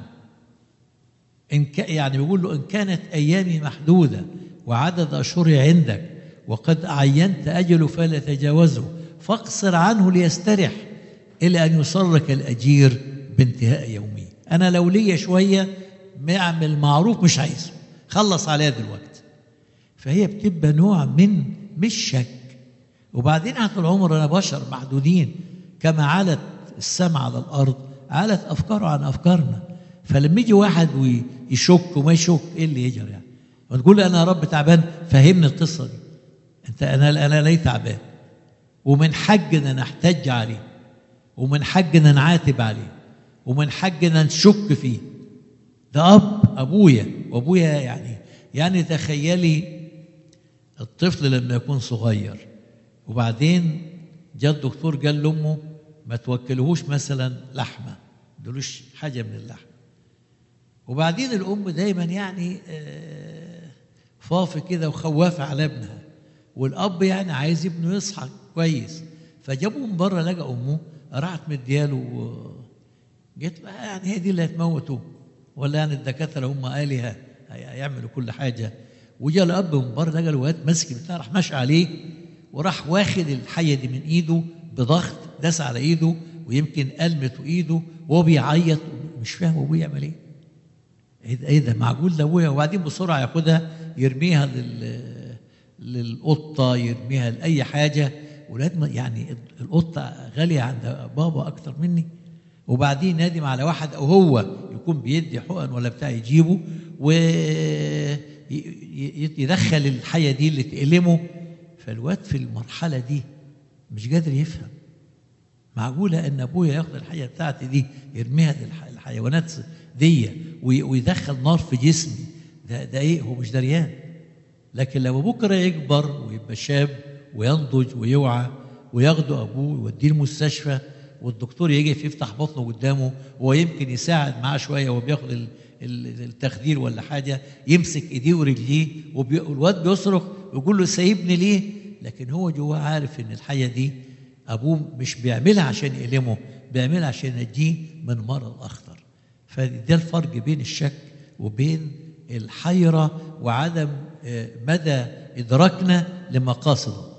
إن ك... يعني بيقول له إن كانت أيامي محدودة وعدد أشهري عندك وقد عينت أجله فلا تجاوزه فاقصر عنه ليسترح إلى أن يصرك الأجير بانتهاء يومي أنا لو ليا شوية معمل معروف مش عايزه خلص عليها دلوقتي فهي بتبقى نوع من مش شك وبعدين طول العمر أنا بشر محدودين كما علت السماء على الأرض علت أفكاره عن أفكارنا فلما يجي واحد ويشك وما يشك ايه اللي يجري يعني وتقول انا يا رب تعبان فهمني القصه دي انت انا انا ليه تعبان ومن حقنا نحتج عليه ومن حقنا نعاتب عليه ومن حقنا نشك فيه ده اب ابويا وابويا يعني يعني تخيلي الطفل لما يكون صغير وبعدين جاء الدكتور قال لامه ما توكلهوش مثلا لحمه ما تدلوش حاجه من اللحم وبعدين الام دايما يعني آه، فافي كده وخوافه على ابنها والاب يعني عايز ابنه يصحى كويس فجابوه من بره لقى امه راحت مدياله آه، جيت بقى يعني هي دي اللي هتموته ولا يعني الدكاتره هم الهه هي- هيعملوا كل حاجه وجاء الاب من بره لقى الواد ماسك بتاع راح ماشي عليه وراح واخد الحيه دي من ايده بضغط داس على ايده ويمكن المته ايده وهو بيعيط مش فاهم ابوه يعمل ايه ايه ده ايه ده معقول ده ابويا وبعدين بسرعه ياخدها يرميها لل للقطه يرميها لاي حاجه ولاد ما- يعني القطه غاليه عند بابا اكتر مني وبعدين نادم على واحد او هو يكون بيدي حقن ولا بتاع يجيبه ويدخل الحيه دي اللي تألمه فالواد في المرحله دي مش قادر يفهم معقولة إن أبويا ياخد الحية بتاعتي دي يرميها للح- الحيوانات دي وي- ويدخل نار في جسمي ده ده إيه هو مش دريان لكن لما بكرة يكبر ويبقى شاب وينضج ويوعى وياخده أبوه ويوديه المستشفى والدكتور يجي يفتح بطنه قدامه وهو يمكن يساعد معاه شوية وهو بياخد ال- ال- التخدير ولا حاجة يمسك إيديه ورجليه وبي- والواد بيصرخ ويقول له سايبني ليه؟ لكن هو جواه عارف إن الحية دي ابوه مش بيعملها عشان يألمه بيعملها عشان ينجيه من مرض اخطر فده الفرق بين الشك وبين الحيره وعدم آه، مدى ادراكنا لمقاصد الله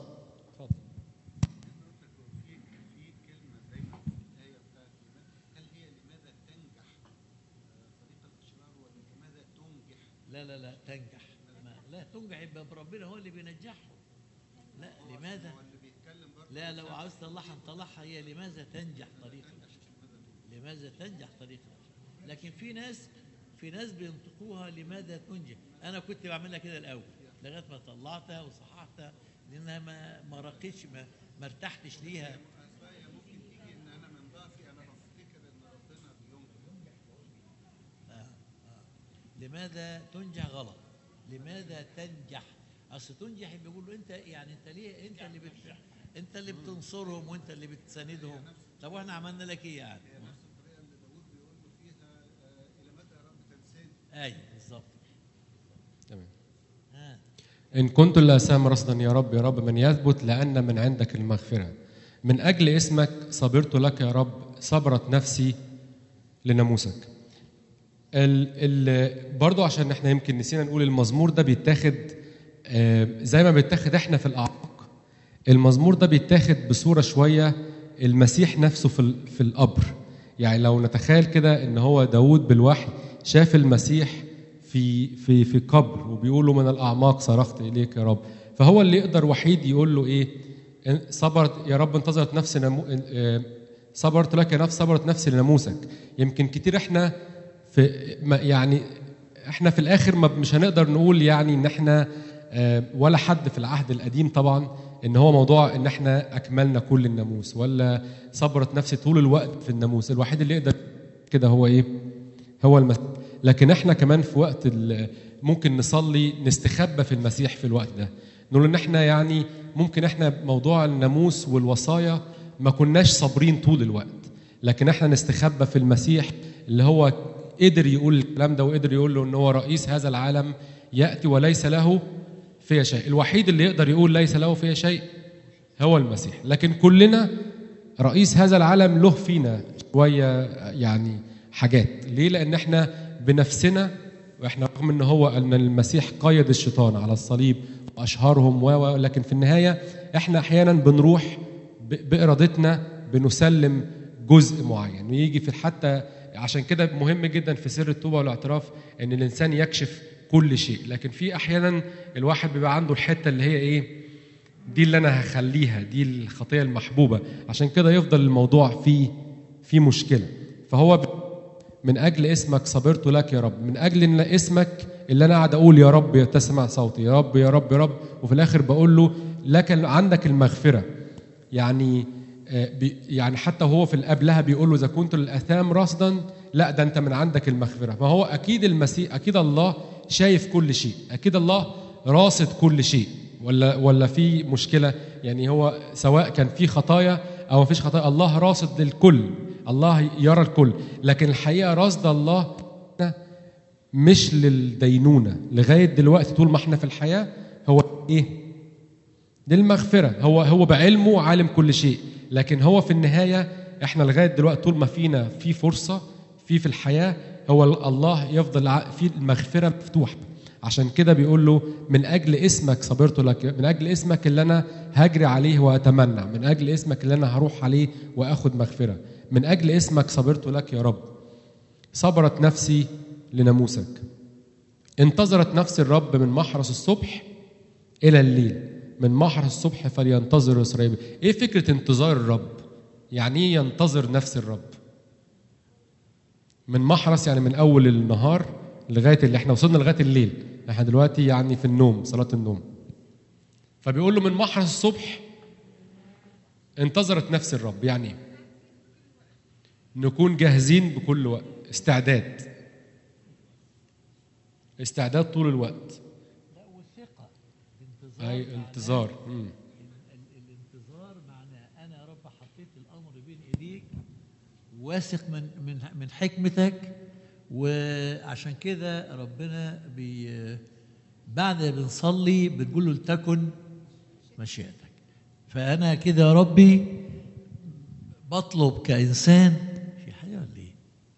لا لا لا تنجح ما لا تنجح يبقى ربنا هو اللي بينجحهم لا لماذا لا لو عاوز تطلعها نطلعها هي لماذا تنجح طريقة لماذا تنجح طريقة لكن في ناس في ناس بينطقوها لماذا تنجح انا كنت بعملها كده الاول لغايه ما طلعتها وصححتها لانها ما ما رقيتش ما, ما ارتحتش ليها لماذا تنجح غلط لماذا تنجح اصل تنجح بيقول له انت يعني انت ليه انت اللي بت انت اللي بتنصرهم وانت اللي بتساندهم طب واحنا عملنا لك ايه يعني ايوه بالظبط تمام ها إن كنت الآثام رصدا يا رب يا رب من يثبت لأن من عندك المغفرة من أجل اسمك صبرت لك يا رب صبرت نفسي لناموسك ال ال برضو عشان احنا يمكن نسينا نقول المزمور ده بيتاخد آه، زي ما بيتاخد احنا في الأعماق المزمور ده بيتاخد بصورة شوية المسيح نفسه في, ال- في القبر يعني لو نتخيل كده ان هو داود بالوحي شاف المسيح في في في قبر وبيقول له من الاعماق صرخت اليك يا رب فهو اللي يقدر وحيد يقول له ايه إن صبرت يا رب انتظرت نفسي نمو آه، صبرت لك يا نفس صبرت نفسي لناموسك يمكن كتير احنا في ما- يعني احنا في الاخر ما مش هنقدر نقول يعني ان احنا آه، ولا حد في العهد القديم طبعا ان هو موضوع ان احنا اكملنا كل الناموس ولا صبرت نفسي طول الوقت في الناموس الوحيد اللي يقدر كده هو ايه هو المسيح لكن احنا كمان في وقت ال- ممكن نصلي نستخبى في المسيح في الوقت ده نقول ان احنا يعني ممكن احنا موضوع الناموس والوصايا ما كناش صابرين طول الوقت لكن احنا نستخبى في المسيح اللي هو قدر يقول الكلام ده وقدر يقول له ان هو رئيس هذا العالم ياتي وليس له فيها شيء الوحيد اللي يقدر يقول ليس له فيها شيء هو المسيح لكن كلنا رئيس هذا العالم له فينا شويه يعني حاجات ليه لان احنا بنفسنا واحنا رغم ان هو ان المسيح قيد الشيطان على الصليب واشهرهم و و- لكن في النهايه احنا احيانا بنروح ب- بارادتنا بنسلم جزء معين ويجي في حتى عشان كده مهم جدا في سر التوبه والاعتراف ان الانسان يكشف كل شيء لكن في احيانا الواحد بيبقى عنده الحته اللي هي ايه دي اللي انا هخليها دي الخطيه المحبوبه عشان كده يفضل الموضوع فيه في مشكله فهو ب- من اجل اسمك صبرت لك يا رب من اجل ان اسمك اللي انا قاعد اقول يا رب تسمع صوتي يا رب يا رب يا رب وفي الاخر بقول له لك عندك المغفره يعني آه، بي- يعني حتى وهو في قبلها بيقول له اذا كنت للاثام رصدا لا ده انت من عندك المغفره ما هو اكيد المسيح اكيد الله شايف كل شيء اكيد الله راصد كل شيء ولا ولا في مشكله يعني هو سواء كان في خطايا او ما فيش خطايا الله راصد للكل الله يرى الكل لكن الحقيقه رصد الله مش للدينونه لغايه دلوقتي طول ما احنا في الحياه هو ايه للمغفرة هو هو بعلمه عالم كل شيء لكن هو في النهاية احنا لغاية دلوقتي طول ما فينا في فرصة في في الحياة هو ال- الله يفضل ع- في المغفرة مفتوحة عشان كده بيقول له من أجل اسمك صبرت لك من أجل اسمك اللي أنا هجري عليه وأتمنى من أجل اسمك اللي أنا هروح عليه وأخد مغفرة من أجل اسمك صبرت لك يا رب صبرت نفسي لناموسك انتظرت نفس الرب من محرس الصبح الى الليل من محرس الصبح فلينتظر اسرائيل ايه فكره انتظار الرب يعني ايه ينتظر نفس الرب من محرس يعني من اول النهار لغايه اللي احنا وصلنا لغايه الليل احنا دلوقتي يعني في النوم صلاه النوم فبيقول له من محرس الصبح انتظرت نفس الرب يعني ايه نكون جاهزين بكل وقت استعداد استعداد طول الوقت لا والثقه الانتظار اي انتظار مم. ال- ال- الانتظار معناه انا يا رب حطيت الامر بين ايديك واثق من من من حكمتك وعشان كده ربنا بي بعد ما بنصلي بنقول له لتكن مشيئتك فانا كده يا ربي بطلب كانسان في حاجه ولا ايه؟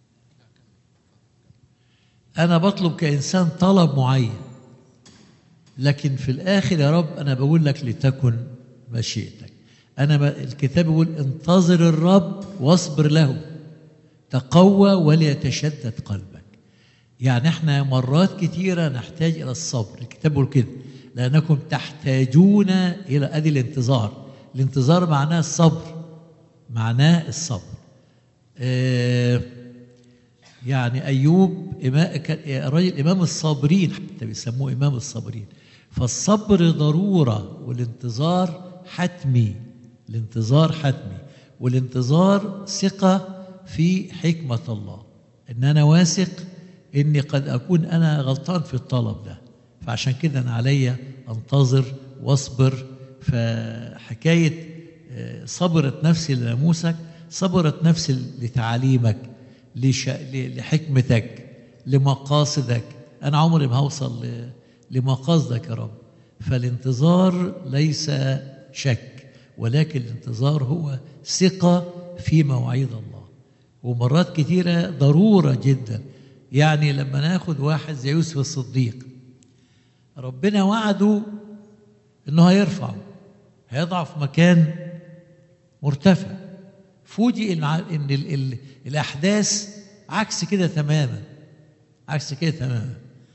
انا بطلب كانسان طلب معين لكن في الاخر يا رب انا بقول لك لتكن مشيئتك انا ب... الكتاب بيقول انتظر الرب واصبر له تقوى وليتشدد قلبك يعني احنا مرات كثيره نحتاج الى الصبر الكتاب بيقول كده لانكم تحتاجون الى ادي الانتظار الانتظار معناه الصبر معناه الصبر آه يعني ايوب إما- كان راجل امام الصابرين حتى بيسموه امام الصابرين فالصبر ضروره والانتظار حتمي الانتظار حتمي والانتظار ثقه في حكمه الله ان انا واثق اني قد اكون انا غلطان في الطلب ده فعشان كده انا عليا انتظر واصبر فحكايه آه، صبرت نفسي لناموسك صبرت نفسي لتعاليمك لش... ل- لحكمتك لمقاصدك انا عمري ما هوصل ل... لمقاصدك يا رب فالانتظار ليس شك ولكن الانتظار هو ثقه في مواعيد الله ومرات كتيره ضروره جدا يعني لما ناخد واحد زي يوسف الصديق ربنا وعده انه هيرفعه هيضع في مكان مرتفع فوجئ ان ع- ان ال ال الاحداث عكس كده تماما عكس كده تماما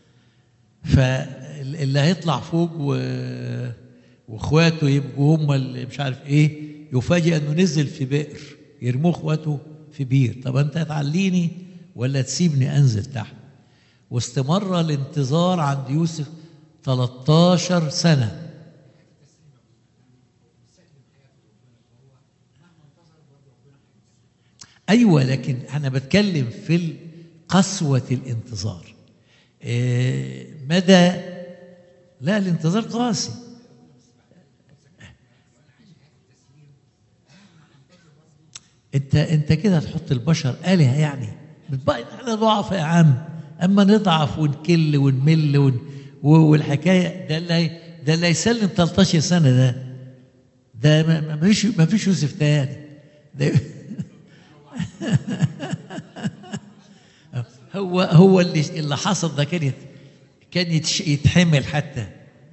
فاللي هيطلع فوق و... واخواته يبقوا هم اللي مش عارف ايه يفاجئ انه نزل في بئر يرموه اخواته في بير طب انت هتعليني ولا تسيبني انزل تحت واستمر الانتظار عند يوسف 13 سنه ايوه لكن انا بتكلم في قسوه الانتظار إيه، مدى لا الانتظار قاسي انت انت كده هتحط البشر آلهة يعني بتبقى احنا ضعف يا عم اما نضعف ونكل ونمل ون و- والحكايه ده اللي هي- ده اللي هيسلم 13 سنه ده ده ما ما فيش ما فيش يوسف تاني ده هو هو اللي اللي حصل ده كان يت- كان يتش- يتحمل حتى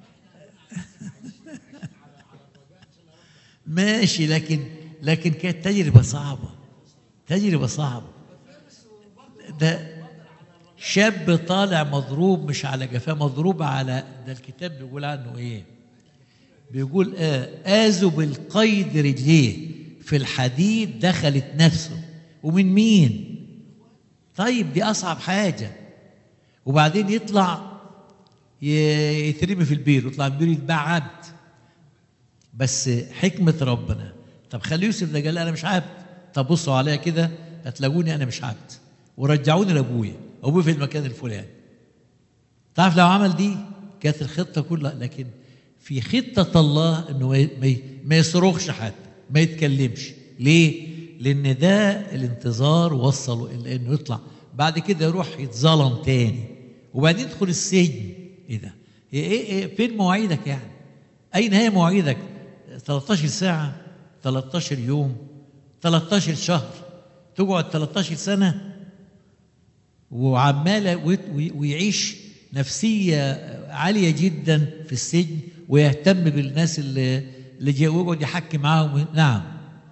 ماشي لكن لكن كانت تجربة صعبة تجربة صعبة ده شاب طالع مضروب مش على جفاه مضروب على ده الكتاب بيقول عنه ايه بيقول آه آذوا بالقيد رجليه في الحديد دخلت نفسه ومن مين طيب دي أصعب حاجة وبعدين يطلع ي- يترمي في البير يطلع من البير يتباع عبد بس حكمة ربنا طب خلي يوسف ده قال أنا مش عبد طب بصوا عليا كده هتلاقوني أنا مش عبد ورجعوني لأبويا أبويا في المكان الفلاني تعرف لو عمل دي كانت الخطة كلها لكن في خطة الله انه ما ي- ما ي- ما يصرخش حتى ما يتكلمش ليه؟ لأن ده الانتظار وصله إلى إنه يطلع بعد كده يروح يتظلم تاني وبعدين يدخل السجن إيه ده؟ إيه, إيه, إيه فين مواعيدك يعني؟ أين هي مواعيدك؟ 13 ساعة 13 يوم 13 شهر تقعد 13 سنة وعمال ويت- وي- ويعيش نفسية عالية جدا في السجن ويهتم بالناس اللي اللي جاي ويقعد يحكي معاهم نعم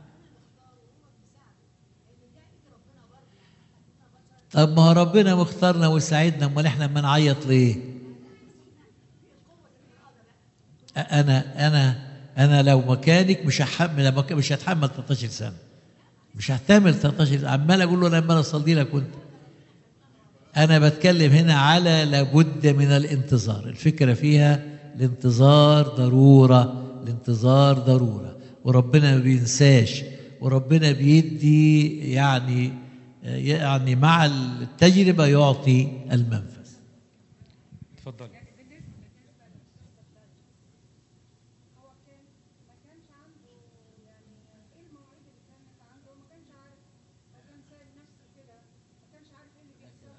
طب ما هو ربنا مختارنا وساعدنا امال احنا ما نعيط ليه؟ انا انا انا لو مكانك مش هحمل مش هتحمل 13 سنه مش هحتمل 13 عمال اقول له انا عمال اصلي لك وانت أنا بتكلم هنا على لابد من الانتظار الفكرة فيها الانتظار ضرورة الانتظار ضرورة وربنا ما بينساش وربنا بيدي يعني يعني مع التجربة يعطي المنفذ اتفضل هو كان ما كانش عنده يعني ايه المواعيد اللي كانت عنده ما كانش عارف هو كان سايب نفسه كده ما كانش عارف ايه اللي بيحصل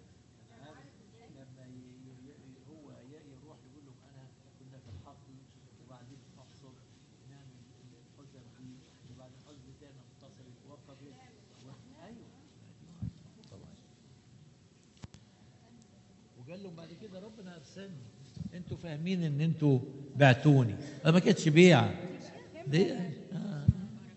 لما هو يروح يقول لهم انا كنا في الحقل وبعدين نحصل نعمل الحزن دي وبعد الحزن تاني نتصل وقف ايوه طبعا وقال لهم بعد كده ربنا ارسلني انتوا فاهمين ان انتوا بعتوني أنا ما كانتش بيعه دي آه.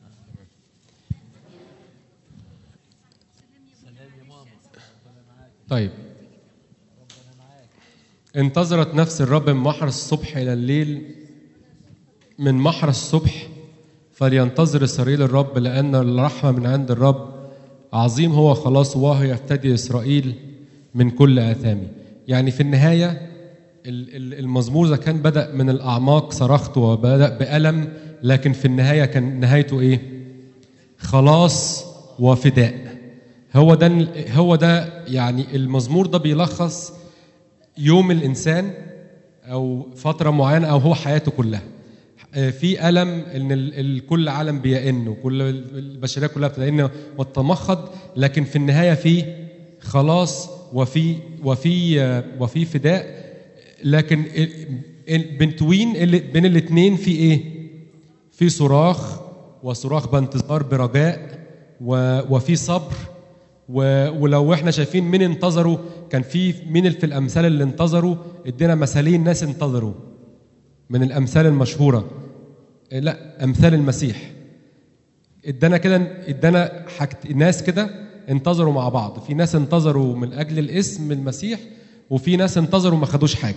سلام يا ماما ربنا معاك طيب ربنا معاك انتظرت نفس الرب من محر الصبح إلى الليل من محر الصبح فلينتظر إسرائيل الرب لأن الرحمة من عند الرب عظيم هو خلاص وهو يفتدي إسرائيل من كل آثامه يعني في النهاية ال- ال- المزمور ده كان بدأ من الأعماق صرخت وبدأ بألم لكن في النهاية كان نهايته إيه؟ خلاص وفداء هو ده هو ده يعني المزمور ده بيلخص يوم الانسان او فتره معينه او هو حياته كلها آه، في الم ان ال- ال- كل عالم بيئن وكل البشريه كلها بتئن وتتمخض لكن في النهايه في خلاص وفي وفي آه، وفي فداء لكن بنتوين بين الاثنين في ايه؟ في صراخ وصراخ بانتظار برجاء و- وفي صبر و- ولو احنا شايفين مين انتظروا كان في مين في الامثال اللي انتظروا ادينا مثالين ناس انتظروا من الامثال المشهوره إيه لا امثال المسيح ادانا كده ادانا حاجت ناس كده انتظروا مع بعض في ناس انتظروا من اجل الاسم المسيح وفي ناس انتظروا ما خدوش حاجه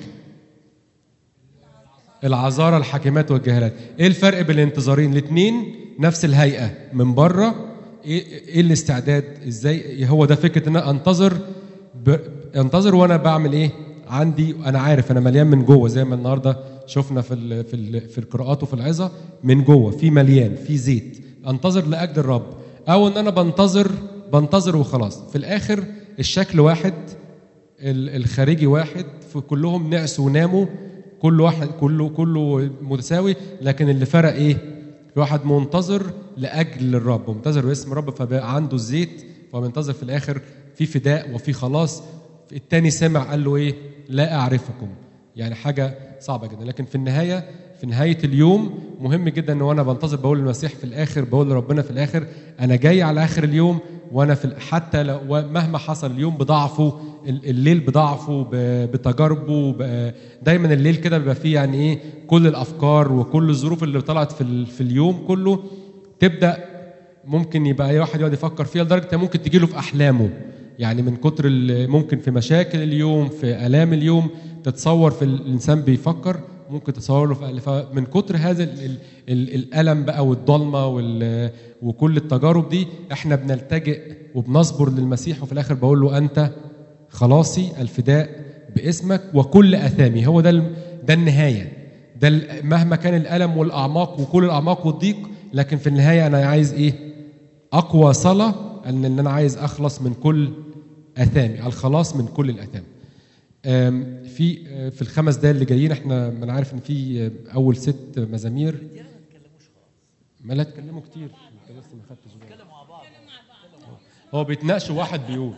العذارى الحاكمات والجهالات ايه الفرق بين الانتظارين الاثنين نفس الهيئه من بره ايه ايه الاستعداد ازاي هو ده فكره ان انا انتظر ب... انتظر وانا بعمل ايه عندي انا عارف انا مليان من جوه زي ما النهارده شفنا في ال... في ال... في القراءات وفي العظه من جوه في مليان في زيت انتظر لاجل الرب او ان انا بنتظر بنتظر وخلاص في الاخر الشكل واحد ال- الخارجي واحد فكلهم نعسوا وناموا كل واحد كله كله متساوي لكن اللي فرق ايه؟ في واحد منتظر لاجل الرب منتظر باسم الرب فبقى عنده الزيت ومنتظر في الاخر في فداء وفي خلاص التاني سمع قال له ايه؟ لا اعرفكم يعني حاجه صعبه جدا لكن في النهايه في نهايه اليوم مهم جدا ان وانا بنتظر بقول للمسيح في الاخر بقول لربنا في الاخر انا جاي على اخر اليوم وانا في ال- حتى لو مهما حصل اليوم بضعفه ال- الليل بضعفه ب- بتجاربه ب- دايما الليل كده بيبقى فيه يعني ايه كل الافكار وكل الظروف اللي طلعت في ال- في اليوم كله تبدا ممكن يبقى اي واحد يقعد يفكر فيها لدرجه إنها ممكن تجي له في احلامه يعني من كتر ال- ممكن في مشاكل اليوم في الام اليوم تتصور في ال- الانسان بيفكر ممكن تصور له في فمن كتر هذا ال ال ال الالم بقى والضلمه وال وكل التجارب دي احنا بنلتجئ وبنصبر للمسيح وفي الاخر بقول له انت خلاصي الفداء باسمك وكل اثامي هو ده ال- ده النهايه ده ال- مهما كان الالم والاعماق وكل الاعماق والضيق لكن في النهايه انا عايز ايه اقوى صلاه ان إن انا عايز اخلص من كل اثامي الخلاص من كل الاثام آم، في آه، في الخمس دقايق اللي جايين احنا ما انا عارف ان في آه، اول ست مزامير ما لا اتكلموا كتير انت بس ما خدتش بالك هو بيتناقشوا واحد بيقول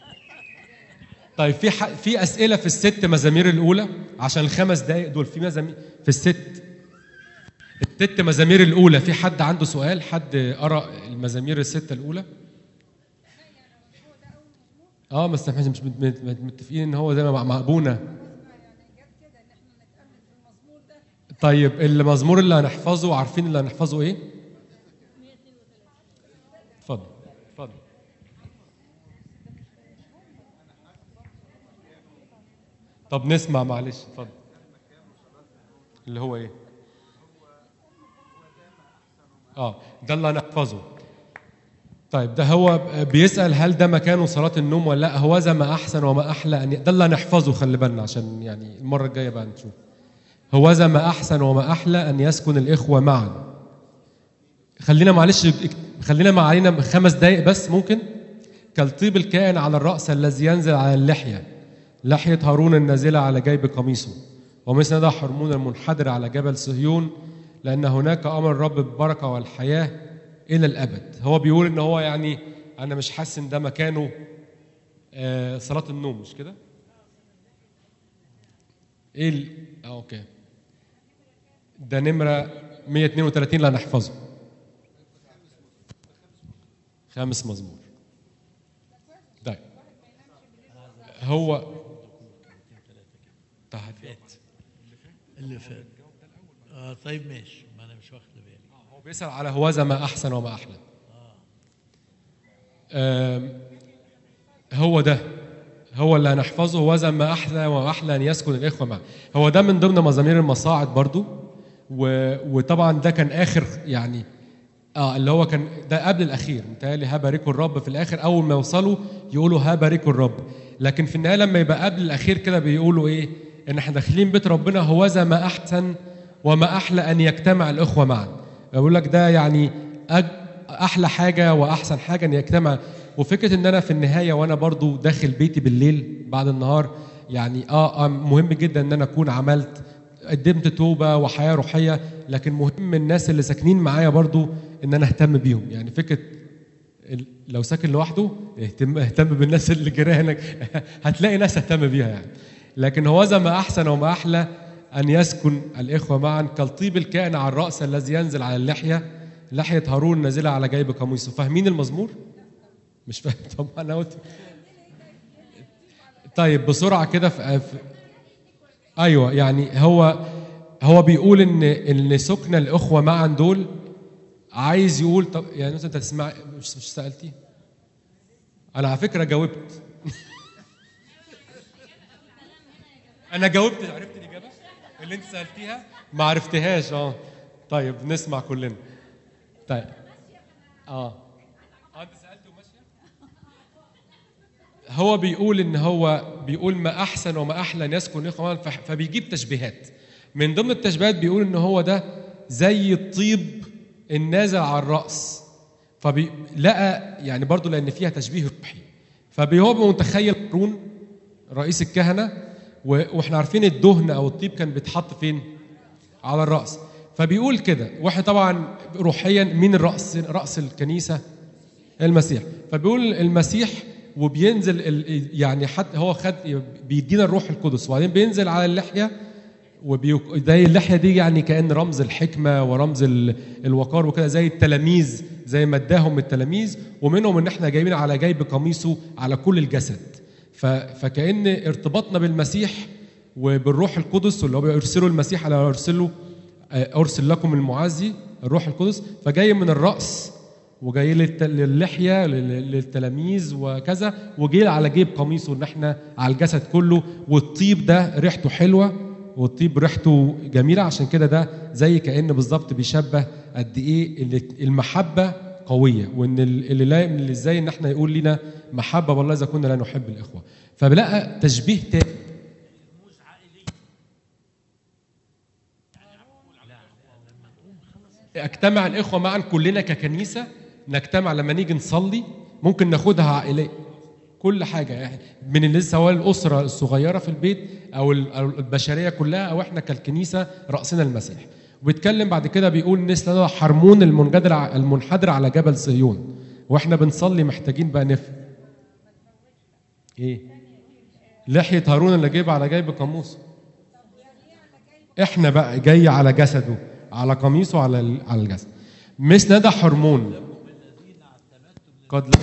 طيب في ح... في اسئله في الست مزامير الاولى عشان الخمس دقائق دول في مزامير في الست الست مزامير الاولى في حد عنده سؤال حد قرا المزامير السته الاولى اه بس احنا مش مت- مت- مت- متفقين ان هو زي ما مع- مع ابونا طيب المزمور اللي هنحفظه عارفين اللي هنحفظه ايه؟ اتفضل اتفضل طب نسمع معلش اتفضل اللي هو ايه؟ اه ده اللي هنحفظه طيب ده هو بيسأل هل ده مكانه صلاة النوم ولا لا هو ذا ما أحسن وما أحلى أن ده اللي هنحفظه خلي بالنا عشان يعني المرة الجاية بقى نشوف هو ذا ما أحسن وما أحلى أن يسكن الإخوة معا خلينا معلش خلينا مع علينا خمس دقايق بس ممكن كالطيب الكائن على الرأس الذي ينزل على اللحية لحية هارون النازلة على جيب قميصه ومثل ده حرمون المنحدر على جبل صهيون لأن هناك أمر الرب بالبركة والحياة إلى الأبد هو بيقول إن هو يعني أنا مش حاسس إن ده مكانه آه، صلاة النوم مش كده؟ إيه ال... آه أوكي ده نمرة 132 اللي هنحفظه خامس مزمور طيب هو تحديات اللي فات اه طيب ماشي ما انا مش واخد بالي هو بيسأل على هوذا ما أحسن وما أحلى آم، هو ده هو اللي هنحفظه هوذا ما أحلى وما أحلى أن يسكن الإخوة معه هو ده من ضمن مزامير المصاعد برضو و... وطبعا ده كان آخر يعني اه اللي هو كان ده قبل الأخير متهيألي ها باركوا الرب في الآخر أول ما يوصلوا يقولوا ها باركوا الرب لكن في النهاية لما يبقى قبل الأخير كده بيقولوا إيه إن إحنا داخلين بيت ربنا هوذا ما أحسن وما أحلى أن يجتمع الإخوة معا بقول لك ده يعني أج... أحلى حاجة وأحسن حاجة أن يجتمع وفكره ان انا في النهايه وانا برضو داخل بيتي بالليل بعد النهار يعني اه, آه مهم جدا ان انا اكون عملت قدمت توبه وحياه روحيه لكن مهم الناس اللي ساكنين معايا برضو ان انا اهتم بيهم يعني فكره ال- لو ساكن لوحده اهتم اهتم بالناس اللي جيرانك هتلاقي ناس اهتم بيها يعني لكن هو ذا ما احسن وما احلى ان يسكن الاخوه معا كالطيب الكائن على الراس الذي ينزل على اللحيه لحيه هارون نازله على جيب قميصه فاهمين المزمور؟ مش فاهم طب انا قلت طيب بسرعه كده في, في ايوه يعني هو هو بيقول ان ان سكن الاخوه معا دول عايز يقول طب يعني مثلا انت تسمع مش مش سالتي انا على فكره جاوبت انا جاوبت عرفت الاجابه اللي انت سالتيها ما عرفتهاش اه طيب نسمع كلنا طيب اه اه انت سالت وماشيه هو بيقول ان هو بيقول ما احسن وما احلى ان يسكن اخوه معاً، فح- فبيجيب تشبيهات من ضمن التشبيهات بيقول ان هو ده زي الطيب النازل على الراس فلقى يعني برضه لان فيها تشبيه روحي فهو متخيل هارون رئيس الكهنه و- واحنا عارفين الدهن او الطيب كان بيتحط فين؟ على الراس فبيقول كده واحد طبعا روحيا مين الراس راس الكنيسه المسيح فبيقول المسيح وبينزل ال- يعني حتى هو خد بيدينا الروح القدس وبعدين بينزل على اللحيه وبي زي اللحيه دي يعني كان رمز الحكمه ورمز ال- الوقار وكده زي التلاميذ زي ما اداهم التلاميذ ومنهم ان احنا جايبين على جيب قميصه على كل الجسد ف- فكأن ارتباطنا بالمسيح وبالروح القدس اللي هو بيرسله المسيح على ارسله ارسل لكم المعزي الروح القدس فجاي من الراس وجاي للت- للحيه لل- للتلاميذ وكذا وجاي على جيب قميصه ان احنا على الجسد كله والطيب ده ريحته حلوه والطيب ريحته جميله عشان كده ده زي كأن بالظبط بيشبه قد ايه اللي- المحبه قويه وان ال- اللي لا اللي ازاي ان احنا يقول لنا محبه والله اذا كنا لا نحب الاخوه فبلقى تشبيه تاني اجتمع الاخوه معا كلنا ككنيسه نجتمع لما نيجي نصلي ممكن ناخدها عائليه كل حاجه يعني من اللي سواء الاسره الصغيره في البيت او ال- أو البشريه كلها او احنا كالكنيسه راسنا المسيح وبيتكلم بعد كده بيقول نسل حرمون المنجدر ع- المنحدر على جبل صهيون واحنا بنصلي محتاجين بقى نفهم ايه لحيه هارون اللي جايب على جيب قاموسه احنا بقى جاي على جسده على قميصه على ال- على الجسد مثل ده حرمون قد لا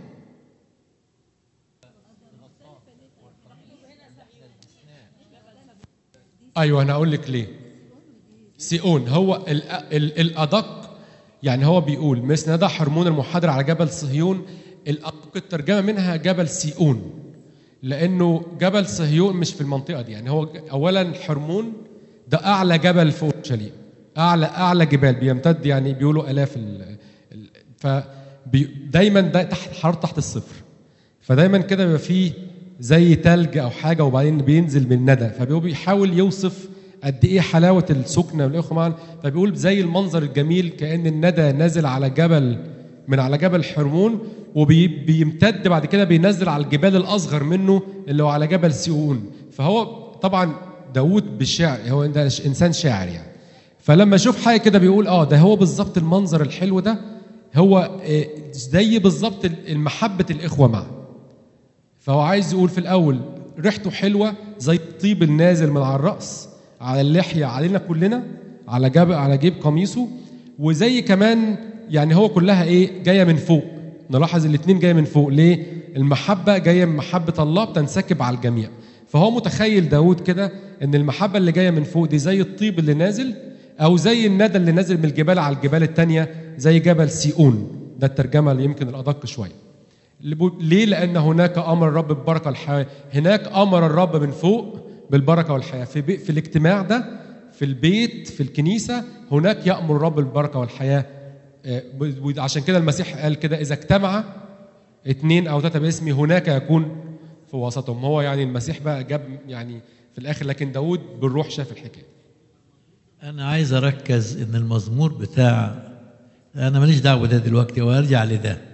ايوه انا اقول لك ليه سيئون هو ال ال الادق يعني هو بيقول مثل ده حرمون المحاضر على جبل صهيون الادق الترجمه منها جبل سيئون لانه جبل صهيون مش في المنطقه دي يعني هو ج- اولا حرمون ده اعلى جبل في اورشليم اعلى اعلى جبال بيمتد يعني بيقولوا الاف ال ال- ف بي- دايما ده تحت حرارة تحت الصفر فدايما كده بيبقى فيه زي تلج او حاجه وبعدين بينزل من ندى فبيقول بيحاول يوصف قد ايه حلاوه السكنه والاخوه معا فبيقول زي المنظر الجميل كان الندى نازل على جبل من على جبل حرمون وبيمتد بعد كده بينزل على الجبال الاصغر منه اللي هو على جبل سيئون فهو طبعا داوود بالشعر هو ده انسان شاعر يعني فلما اشوف حاجه كده بيقول اه ده هو بالظبط المنظر الحلو ده هو آه، زي بالظبط المحبه الاخوه معا فهو عايز يقول في الاول ريحته حلوه زي الطيب النازل من على الراس على اللحيه علينا كلنا على جاب على جيب قميصه وزي كمان يعني هو كلها ايه جايه من فوق نلاحظ الاثنين جايه من فوق ليه المحبه جايه من محبه الله بتنسكب على الجميع فهو متخيل داود كده ان المحبه اللي جايه من فوق دي زي الطيب اللي نازل او زي الندى اللي نازل من الجبال على الجبال التانية زي جبل سيئون ده الترجمه اللي يمكن الادق شويه ليه؟ لأن هناك أمر الرب بالبركة والحياة، هناك أمر الرب من فوق بالبركة والحياة، في, بي في الاجتماع ده في البيت في الكنيسة هناك يأمر الرب بالبركة والحياة آه، وعشان كده المسيح قال كده إذا اجتمع اثنين أو ثلاثة باسمي هناك يكون في وسطهم، هو يعني المسيح بقى جاب يعني في الآخر لكن داود بالروح شاف الحكاية. أنا عايز أركز إن المزمور بتاع أنا ماليش دعوة ده دلوقتي وأرجع لده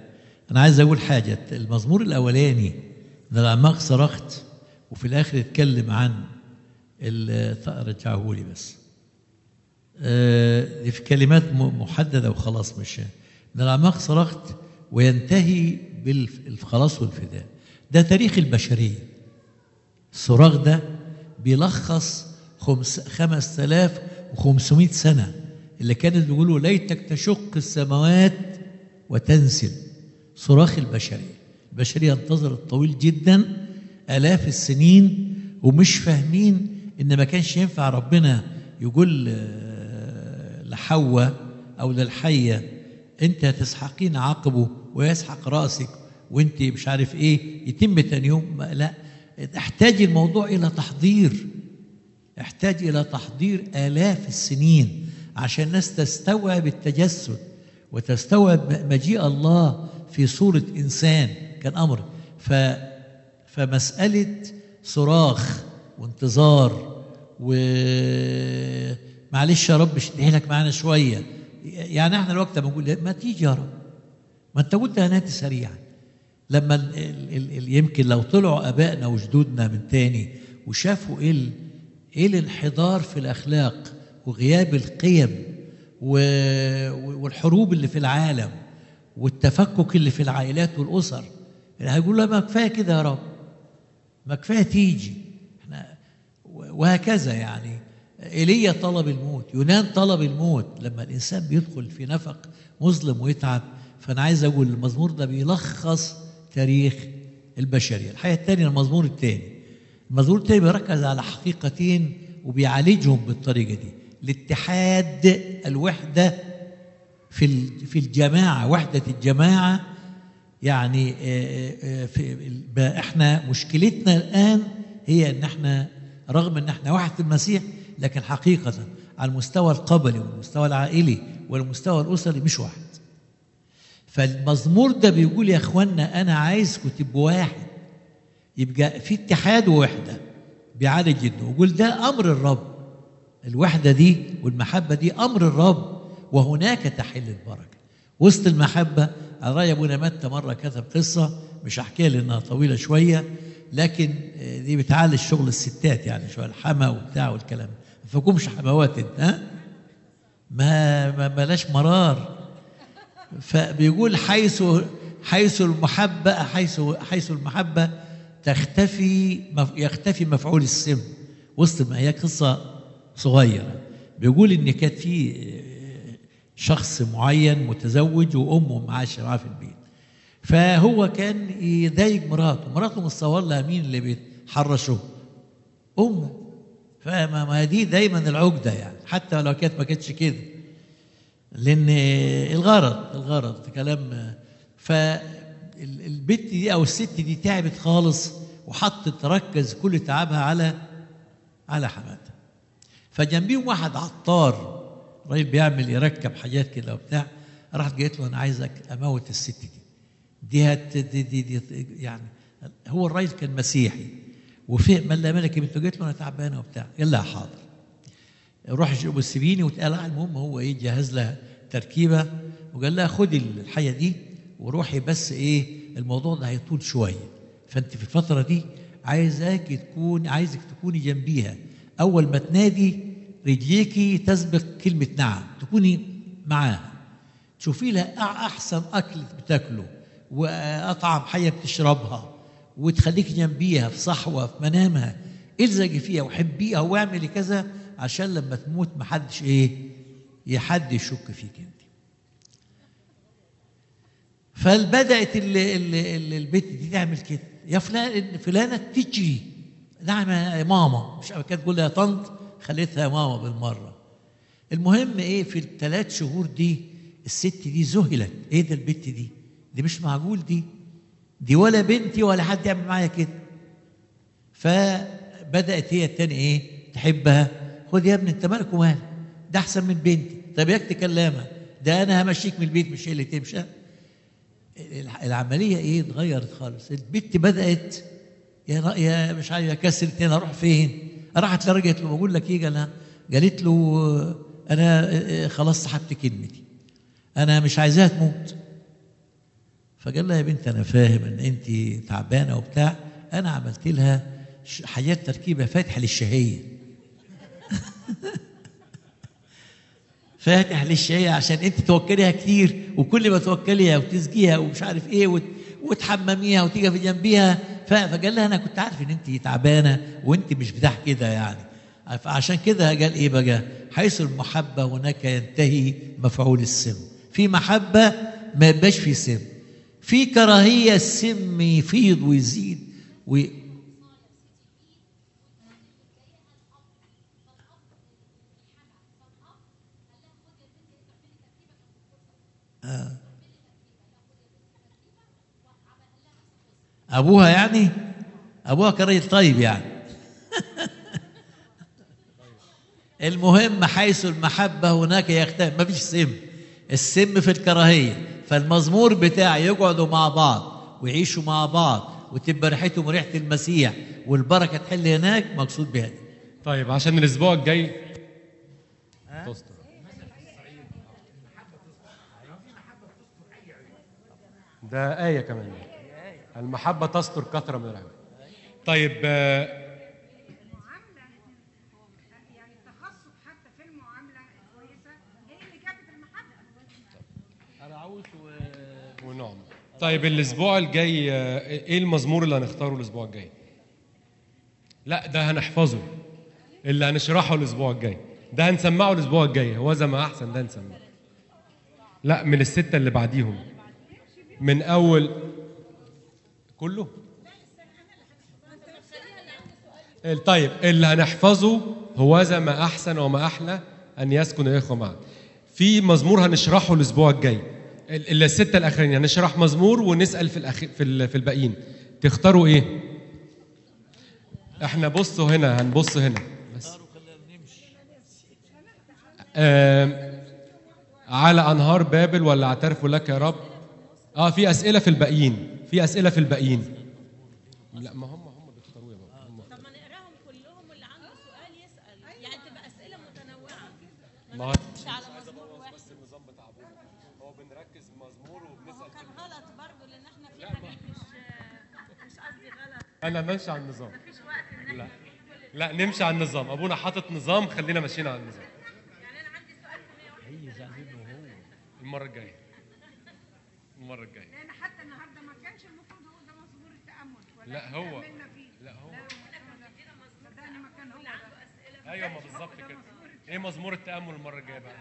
انا عايز اقول حاجه المزمور الاولاني من الاعماق صرخت وفي الاخر اتكلم عن ال- رجعه لي بس آه، دي في كلمات م- محدده وخلاص مش من الاعماق صرخت وينتهي بالخلاص والفداء ده تاريخ البشريه الصراخ ده بيلخص خمس 5500 سنة اللي كانت بيقولوا ليتك تشق السماوات وتنزل صراخ البشرية البشرية انتظرت طويل جدا آلاف السنين ومش فاهمين إن ما كانش ينفع ربنا يقول آه، لحواء أو للحية أنت تسحقين عقبه ويسحق رأسك وأنت مش عارف إيه يتم تاني يوم ما- لا احتاج الموضوع إلى تحضير يحتاج إلى تحضير آلاف السنين عشان الناس تستوعب التجسد وتستوعب مجيء الله في صورة إنسان كان أمر ف فمسألة صراخ وانتظار ومعلش يا رب اشتهي لك معانا شوية يعني احنا الوقت لما نقول ما تيجي يا رب ما انت قلت هناتي سريعا لما ال ال ال ال يمكن لو طلعوا ابائنا وجدودنا من تاني وشافوا ايه ال- ايه الانحدار في الاخلاق وغياب القيم و- والحروب اللي في العالم والتفكك اللي في العائلات والاسر هيقول لا ما كفايه كده يا رب ما كفايه تيجي احنا وهكذا يعني ايليا طلب الموت يونان طلب الموت لما الانسان بيدخل في نفق مظلم ويتعب فانا عايز اقول المزمور ده بيلخص تاريخ البشريه الحقيقه الثانيه المزمور الثاني المزمور الثاني بيركز على حقيقتين وبيعالجهم بالطريقه دي الاتحاد الوحده في ال- في الجماعه وحده الجماعه يعني آه، آه، في ال- بقى احنا مشكلتنا الان هي ان احنا رغم ان احنا واحد في المسيح لكن حقيقه على المستوى القبلي والمستوى العائلي والمستوى الاسري مش واحد فالمزمور ده بيقول يا اخوانا انا عايزكم تبقوا واحد يبقى في اتحاد ووحده بيعالج جدا ويقول ده امر الرب الوحده دي والمحبه دي امر الرب وهناك تحل البركه وسط المحبه على راي ابونا متى مره كتب قصه مش هحكيها لانها طويله شويه لكن آه، دي بتعالج شغل الستات يعني شويه الحما وبتاع والكلام ما فيكمش حموات انت ها ما ما بلاش مرار فبيقول حيث حيث المحبة حيث حيث المحبة تختفي مف- يختفي مفعول السم وسط ما هي قصة صغيرة بيقول إن كانت في آه، شخص معين متزوج وأمه عايشة معاه في البيت فهو كان يضايق مراته مراته متصور لها مين اللي بيتحرشه أمه فما ما دي دايما العقدة يعني حتى لو كانت ما كانتش كده لان الغرض الغرض كلام فالبت دي او الست دي تعبت خالص وحطت تركز كل تعبها على على حماتها فجنبيهم واحد عطار راجل بيعمل يركب حاجات كده وبتاع راحت قالت له انا عايزك اموت الست دي دي هت دي, دي, دي يعني هو الراجل كان مسيحي وفهم قال لها مالك يا بنت قالت له انا تعبانه وبتاع قال لها حاضر روح جيبوا السبيني واتقال المهم هو ايه جهز لها تركيبه وقال لها خدي الحيه دي وروحي بس ايه الموضوع ده هيطول شويه فانت في الفتره دي عايزاك تكون عايزك تكوني جنبيها اول ما تنادي رجليكي تسبق كلمه نعم تكوني معاها تشوفي لها أع- احسن اكل بتاكله واطعم حيه بتشربها وتخليك جنبيها في صحوه في منامها الزقي فيها وحبيها واعملي كذا عشان لما تموت محدش ايه حد يشك فيك انت فبدات ال- ال- ال- البنت دي تعمل كده يا فلان فلانه تجري نعم يا ماما مش كانت تقول لها يا طنط خليتها يا ماما بالمره المهم ايه في الثلاث شهور دي الست دي ذهلت ايه ده البنت دي دي مش معقول دي دي ولا بنتي ولا حد يعمل معايا كده فبدات هي التاني ايه تحبها خد يا ابني انت مالك ومالك ده احسن من بنتي طب ياك تكلمها ده انا همشيك من البيت مش هي اللي تمشي الع- العمليه ايه اتغيرت خالص البنت بدات يا را- يا مش عارف يا كسر تاني اروح فين راحت لرجعت له بقول لك ايه قال قالت له آه، انا آه، آه، خلاص سحبت كلمتي انا مش عايزاها تموت فقال لها يا بنت انا فاهم ان انت تعبانه وبتاع انا عملت لها ش- حاجات تركيبه فاتحه للشهيه فاتح للشهيه عشان انت توكليها كتير وكل ما توكليها وتسقيها ومش عارف ايه وت... وتحمميها وتيجي في جنبيها ف... فقال لها انا كنت عارف ان انت تعبانه وانت مش بتاع كده يعني فعشان كده قال ايه بقى حيث المحبه هناك ينتهي مفعول السم في محبه ما يبقاش في سم في كراهيه السم يفيض ويزيد وي... ابوها يعني ابوها كان راجل طيب يعني المهم حيث المحبه هناك يختلف ما فيش سم السم في الكراهيه فالمزمور بتاعي يقعدوا مع بعض ويعيشوا مع بعض وتبقى ريحتهم ريحه المسيح والبركه تحل هناك مقصود بها دي. طيب عشان الاسبوع الجاي تستر ده آية كمان المحبة تستر كثرة من العيوب طيب آه، المعامله يعني التخصص حتى في المعامله الكويسه هي اللي جابت المحبه ونعم طيب الاسبوع الجاي آه، ايه المزمور اللي هنختاره الاسبوع الجاي لا ده هنحفظه اللي هنشرحه الاسبوع الجاي ده هنسمعه الاسبوع الجاي هو زي ما احسن ده هنسمعه لا من الستة اللي بعديهم من اول كله طيب اللي هنحفظه هو زي ما احسن وما احلى ان يسكن الاخوه معا في مزمور هنشرحه الاسبوع الجاي ال- ال- السته الاخرين هنشرح مزمور ونسال في الأخ... في ال- في الباقيين تختاروا ايه احنا بصوا هنا هنبص هنا بس آم، على انهار بابل ولا اعترفوا لك يا رب اه في اسئله في الباقيين في اسئله في الباقيين لا ما هم هم بيختاروا يا بابا هم طب ما نقراهم كلهم واللي عنده سؤال يسال يعني تبقى اسئله متنوعه ما هو مش على مزمور واحد بس النظام بتاع ابونا هو بنركز مزمور هو وبنسال كان غلط برضه لان احنا في حاجات مش مش قصدي غلط انا ماشي على النظام مفيش وقت ان لا لا نمشي على النظام ابونا حاطط نظام خلينا ماشيين على النظام يعني انا عندي سؤال في 101 المره الجايه المره الجايه لان حتى النهارده ما كانش المفروض هو ده مزمور التامل ولا لا هو كملنا فيه لا هو صدقني ما كان هو ده ايوه ما بالظبط كده ايه مزمور التامل المره الجايه بقى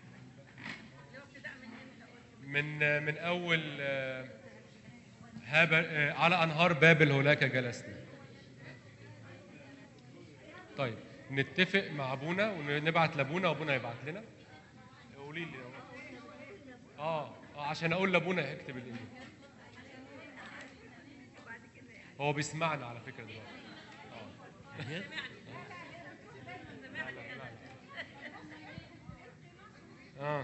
من من اول آه، هابر آه، على انهار بابل هناك جلسنا طيب نتفق مع ابونا ونبعت لابونا وابونا يبعت لنا قولي لي اه اه عشان اقول لابونا اكتب الايميل هو بيسمعنا على فكره دلوقتي اه اه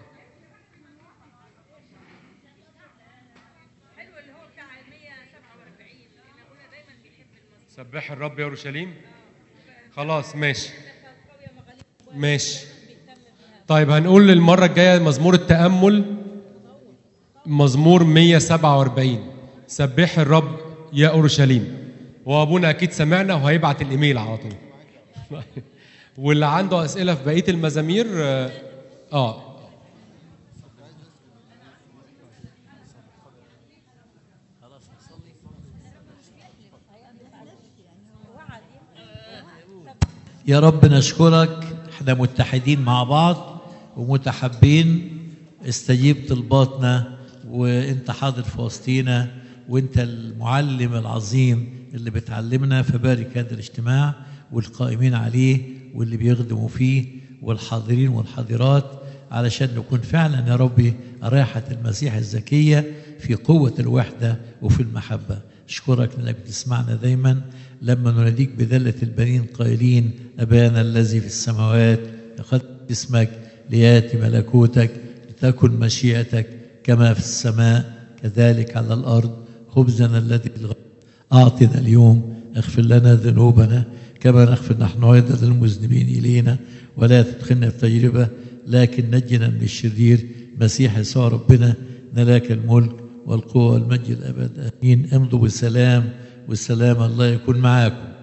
حلو اللي هو بتاع 147 لان ابونا دايما بيحب المزمور سبح الرب يا اورشليم خلاص ماشي ماشي طيب هنقول المرة الجاية مزمور التأمل مزمور 147 سبح الرب يا أورشليم وأبونا أكيد سمعنا وهيبعت الإيميل على طول واللي عنده أسئلة في بقية المزامير آه, آه يا رب نشكرك احنا متحدين مع بعض ومتحابين استجيب طلباتنا وانت حاضر في وسطينا وانت المعلم العظيم اللي بتعلمنا فبارك هذا الاجتماع والقائمين عليه واللي بيخدموا فيه والحاضرين والحاضرات علشان نكون فعلا يا ربي رائحة المسيح الزكية في قوة الوحدة وفي المحبة أشكرك لأنك بتسمعنا دايما لما نناديك بذلة البنين قائلين أبانا الذي في السماوات يقدس اسمك لياتي ملكوتك لتكن مشيئتك كما في السماء كذلك على الأرض خبزنا الذي الغد أعطنا اليوم اغفر لنا ذنوبنا كما نغفر نحن أيضا للمذنبين إلينا ولا تدخلنا في تجربة لكن نجنا من الشرير مسيح يسوع ربنا نلاك الملك والقوة والمجد الأبد آمين امضوا بالسلام والسلام الله يكون معاكم